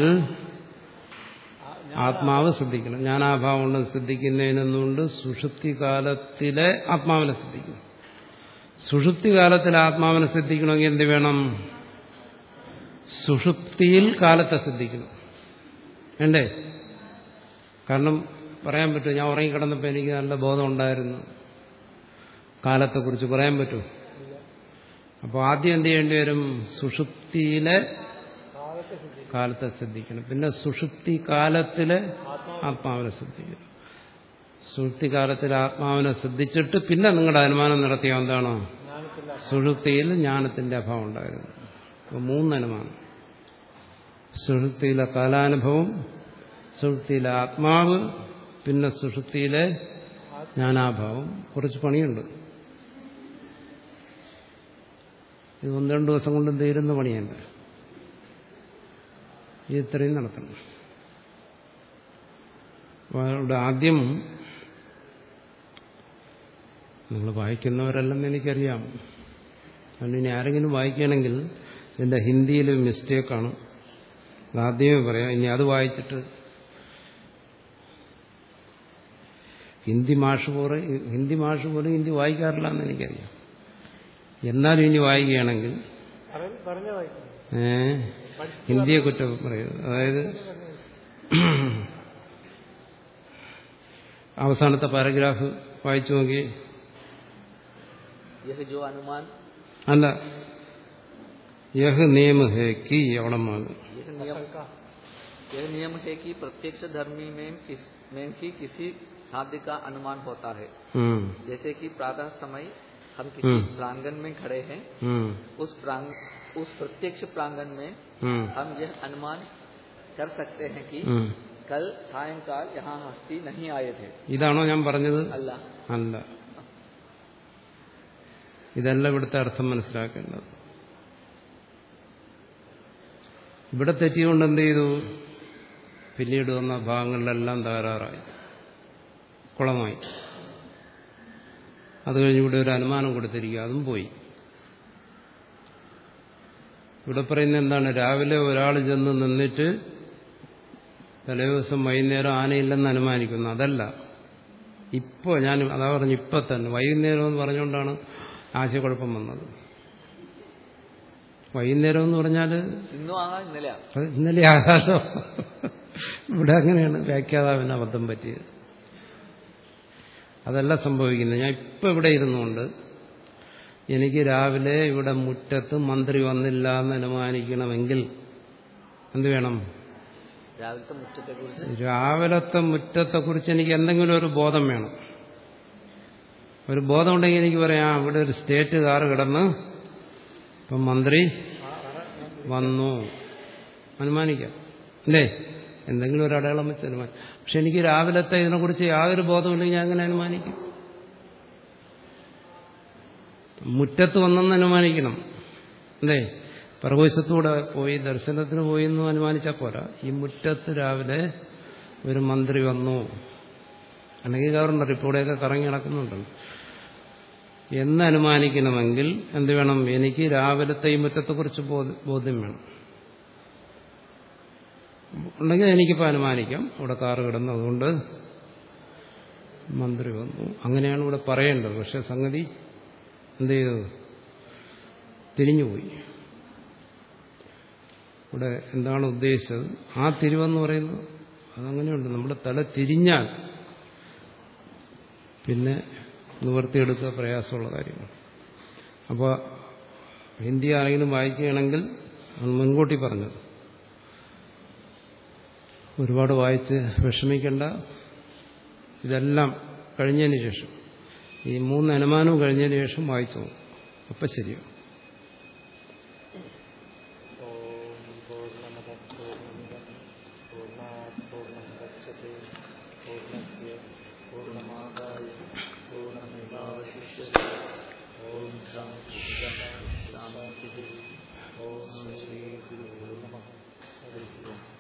ആത്മാവ് ശ്രദ്ധിക്കണം ജ്ഞാനാഭാവം കൊണ്ട് ശ്രദ്ധിക്കുന്നതിനൊന്നുകൊണ്ട് സുഷുപ്തി കാലത്തിലെ ആത്മാവിനെ ശ്രദ്ധിക്കണം സുഷുപ്തി കാലത്തിലെ ആത്മാവിനെ ശ്രദ്ധിക്കണമെങ്കിൽ എന്ത് വേണം സുഷുപ്തിയിൽ കാലത്തെ ശ്രദ്ധിക്കണം വേണ്ടേ കാരണം പറയാൻ പറ്റുമോ ഞാൻ ഉറങ്ങിക്കിടന്നപ്പോൾ എനിക്ക് നല്ല ബോധം ഉണ്ടായിരുന്നു കാലത്തെക്കുറിച്ച് പറയാൻ പറ്റുമോ അപ്പോൾ ആദ്യം എന്ത് ചെയ്യേണ്ടി വരും സുഷുപ്തിയിലെ കാലത്തെ ശുദ്ധി കാലത്തെ ശ്രദ്ധിക്കണം പിന്നെ സുഷുപ്തി കാലത്തിലെ ആത്മാവിനെ ശ്രദ്ധിക്കണം സുഷുപ്തി കാലത്തിലെ ആത്മാവിനെ ശ്രദ്ധിച്ചിട്ട് പിന്നെ നിങ്ങളുടെ അനുമാനം നടത്തിയ എന്താണോ ജ്ഞാനത്തില്ല സുഷുപ്തിയിൽ ജ്ഞാനത്തിന്റെ അഭാവം ഉണ്ടായിരുന്നു അപ്പോൾ മൂന്ന് അനുമാനം സുഷുപ്തിയിലെ കാലാനുഭവം സുഷുപ്തിയിലെ ആത്മാവ് പിന്നെ സുഷുപ്തിയിലെ ജ്ഞാനാഭാവം കുറച്ച് പണിയുണ്ട് ഇത് ഒന്ന് രണ്ട് ദിവസം കൊണ്ട് തീരുന്ന പണിയല്ല ഇത് ഇത്രയും നടത്തണം അപ്പോൾ അവിടെ ആദ്യം നിങ്ങൾ വായിക്കുന്നവരല്ലെന്ന് എനിക്കറിയാം അതുകൊണ്ട് ഇനി ആരെങ്കിലും വായിക്കുകയാണെങ്കിൽ ഇതിൻ്റെ ഹിന്ദിയിൽ മിസ്റ്റേക്കാണ് ആദ്യമേ പറയാം ഇനി അത് വായിച്ചിട്ട് ഹിന്ദി മാഷ് പോലെ ഹിന്ദി മാഷ് പോലും ഹിന്ദി വായിക്കാറില്ല എന്ന് എനിക്കറിയാം എന്നാലും ഇനി വായിക്കുകയാണെങ്കിൽ പറ- പറഞ്ഞ വായിക്കണം ഏ ഹിന്ദിയെ കുറ്റം പറയുന്നത് അതായത് അവസാനത്തെ പാരഗ്രാഫ് വായിച്ചു നോക്കി यह जो अनुमान അല്ല യഹ് നിയമ ഹേ കി അവിടെ മാകും यह नियम यह नियम है कि प्रत्यक्ष धर्मी में किस में ही किसी साध्य का अनुमान होता है ഉം, जैसे कि प्रातः समय हम किसी हम्म। प्रांगण में खड़े हैं ഉം, उस प्रांग उस प्रत्यक्ष प्रांगण में ഉം, हम यह अनुमान कर सकते हैं कि ഉം. कल सायंकाल यहाँ हस्ती नहीं आए थे ഇതാണോ ഞാൻ പറഞ്ഞത് अल्लाह അല്ല ഇതല്ല ഇവിടുത്തെ അർത്ഥം മനസ്സിലാക്കേണ്ടത് ഇവിടെ തെറ്റിയുകൊണ്ട് എന്ത് ചെയ്തു പിന്നീട് വന്ന ഭാഗങ്ങളിലെല്ലാം തകരാറായി കുളമായി അത് കഴിഞ്ഞ് ഇവിടെ ഒരു അനുമാനം കൊടുത്തിരിക്കുക അതും പോയി ഇവിടെ പറയുന്നത് എന്താണ് രാവിലെ ഒരാൾ ചെന്ന് നിന്നിട്ട് തലേദിവസം വൈകുന്നേരം ആനയില്ലെന്ന് അനുമാനിക്കുന്നു അതല്ല ഇപ്പോൾ ഞാൻ അതാ പറഞ്ഞു ഇപ്പം തന്നെ വൈകുന്നേരം എന്ന് പറഞ്ഞുകൊണ്ടാണ് ആശയക്കുഴപ്പം വന്നത് വൈകുന്നേരം എന്ന് പറഞ്ഞാൽ ഇന്നും ആകാം ഇന്നലെ ആകാം അത് ഇന്നലെ ആകാശം ഇവിടെ അങ്ങനെയാണ് വ്യാഖ്യാതാവിന് അബദ്ധം പറ്റിയത് അതല്ല സംഭവിക്കുന്നത് ഞാൻ ഇപ്പം ഇവിടെ ഇരുന്നുകൊണ്ട് എനിക്ക് രാവിലെ ഇവിടെ മുറ്റത്ത് മന്ത്രി വന്നില്ല എന്ന് അനുമാനിക്കണമെങ്കിൽ എന്ത് വേണം രാവിലത്തെ മുറ്റത്തെ കുറിച്ച് രാവിലത്തെ മുറ്റത്തെക്കുറിച്ച് എനിക്ക് എന്തെങ്കിലും ഒരു ബോധം വേണം ഒരു ബോധം ഉണ്ടെങ്കിൽ എനിക്ക് പറയാം ഇവിടെ ഒരു സ്റ്റേറ്റ് കാർ കിടന്ന് ഇപ്പം മന്ത്രി വന്നു അനുമാനിക്കാം അല്ലേ എന്തെങ്കിലും ഒരു അടയാളം വെച്ച് അനുമാനിക്കും പക്ഷെ എനിക്ക് രാവിലത്തെ ഇതിനെക്കുറിച്ച് യാതൊരു ബോധമില്ലെങ്കിൽ ഞാൻ അങ്ങനെ അനുമാനിക്കും മുറ്റത്ത് വന്നെന്ന് അനുമാനിക്കണം അല്ലേ പ്രവേശത്തൂടെ പോയി ദർശനത്തിന് പോയി എന്ന് അനുമാനിച്ചാൽ പോരാ ഈ മുറ്റത്ത് രാവിലെ ഒരു മന്ത്രി വന്നു അല്ലെങ്കിൽ ഗവർണർ ഇപ്പോഴെയൊക്കെ കറങ്ങി നടക്കുന്നുണ്ടല്ലോ എന്ന് അനുമാനിക്കണമെങ്കിൽ എന്ത് വേണം എനിക്ക് രാവിലത്തെ ഈ മുറ്റത്തെക്കുറിച്ച് ബോധ- ബോധ്യം വേണം ഉണ്ടെങ്കിൽ എനിക്കിപ്പോൾ അനുമാനിക്കാം അവിടെ കാറ് കിടന്നു അതുകൊണ്ട് മന്ത്രി വന്നു അങ്ങനെയാണ് ഇവിടെ പറയേണ്ടത് പക്ഷെ സംഗതി എന്ത് ചെയ്തു തിരിഞ്ഞുപോയി ഇവിടെ എന്താണ് ഉദ്ദേശിച്ചത് ആ തിരിവെന്ന് പറയുന്നത് അതങ്ങനെയുണ്ട് നമ്മുടെ തല തിരിഞ്ഞാൽ പിന്നെ നിവർത്തിയെടുക്കുക പ്രയാസമുള്ള കാര്യമാണ് അപ്പോൾ ഹിന്ദി ആരെങ്കിലും വായിക്കുകയാണെങ്കിൽ അത് മുൻകൂട്ടി പറഞ്ഞത് ഒരുപാട് വായിച്ച് വിഷമിക്കേണ്ട ഇതെല്ലാം കഴിഞ്ഞതിന് ശേഷം ഈ മൂന്ന് അനുമാനവും കഴിഞ്ഞതിന് ശേഷം വായിച്ചു നോക്കും അപ്പം ശരിയാവും ഓം പൂർണ്ണമത പൂർണ്ണമിതം പൂർണ്ണാത് പൂർണ്ണം ഗച്ഛത്തെ പൂർണ്ണസ്യ പൂർണ്ണമാദായ പൂർണ്ണമേവാവശിഷ്യത്തെ ഓം ശാന്തി ശാന്തി ഓം ശ്രീ ഗുരു നമഃ ഹരി ഓം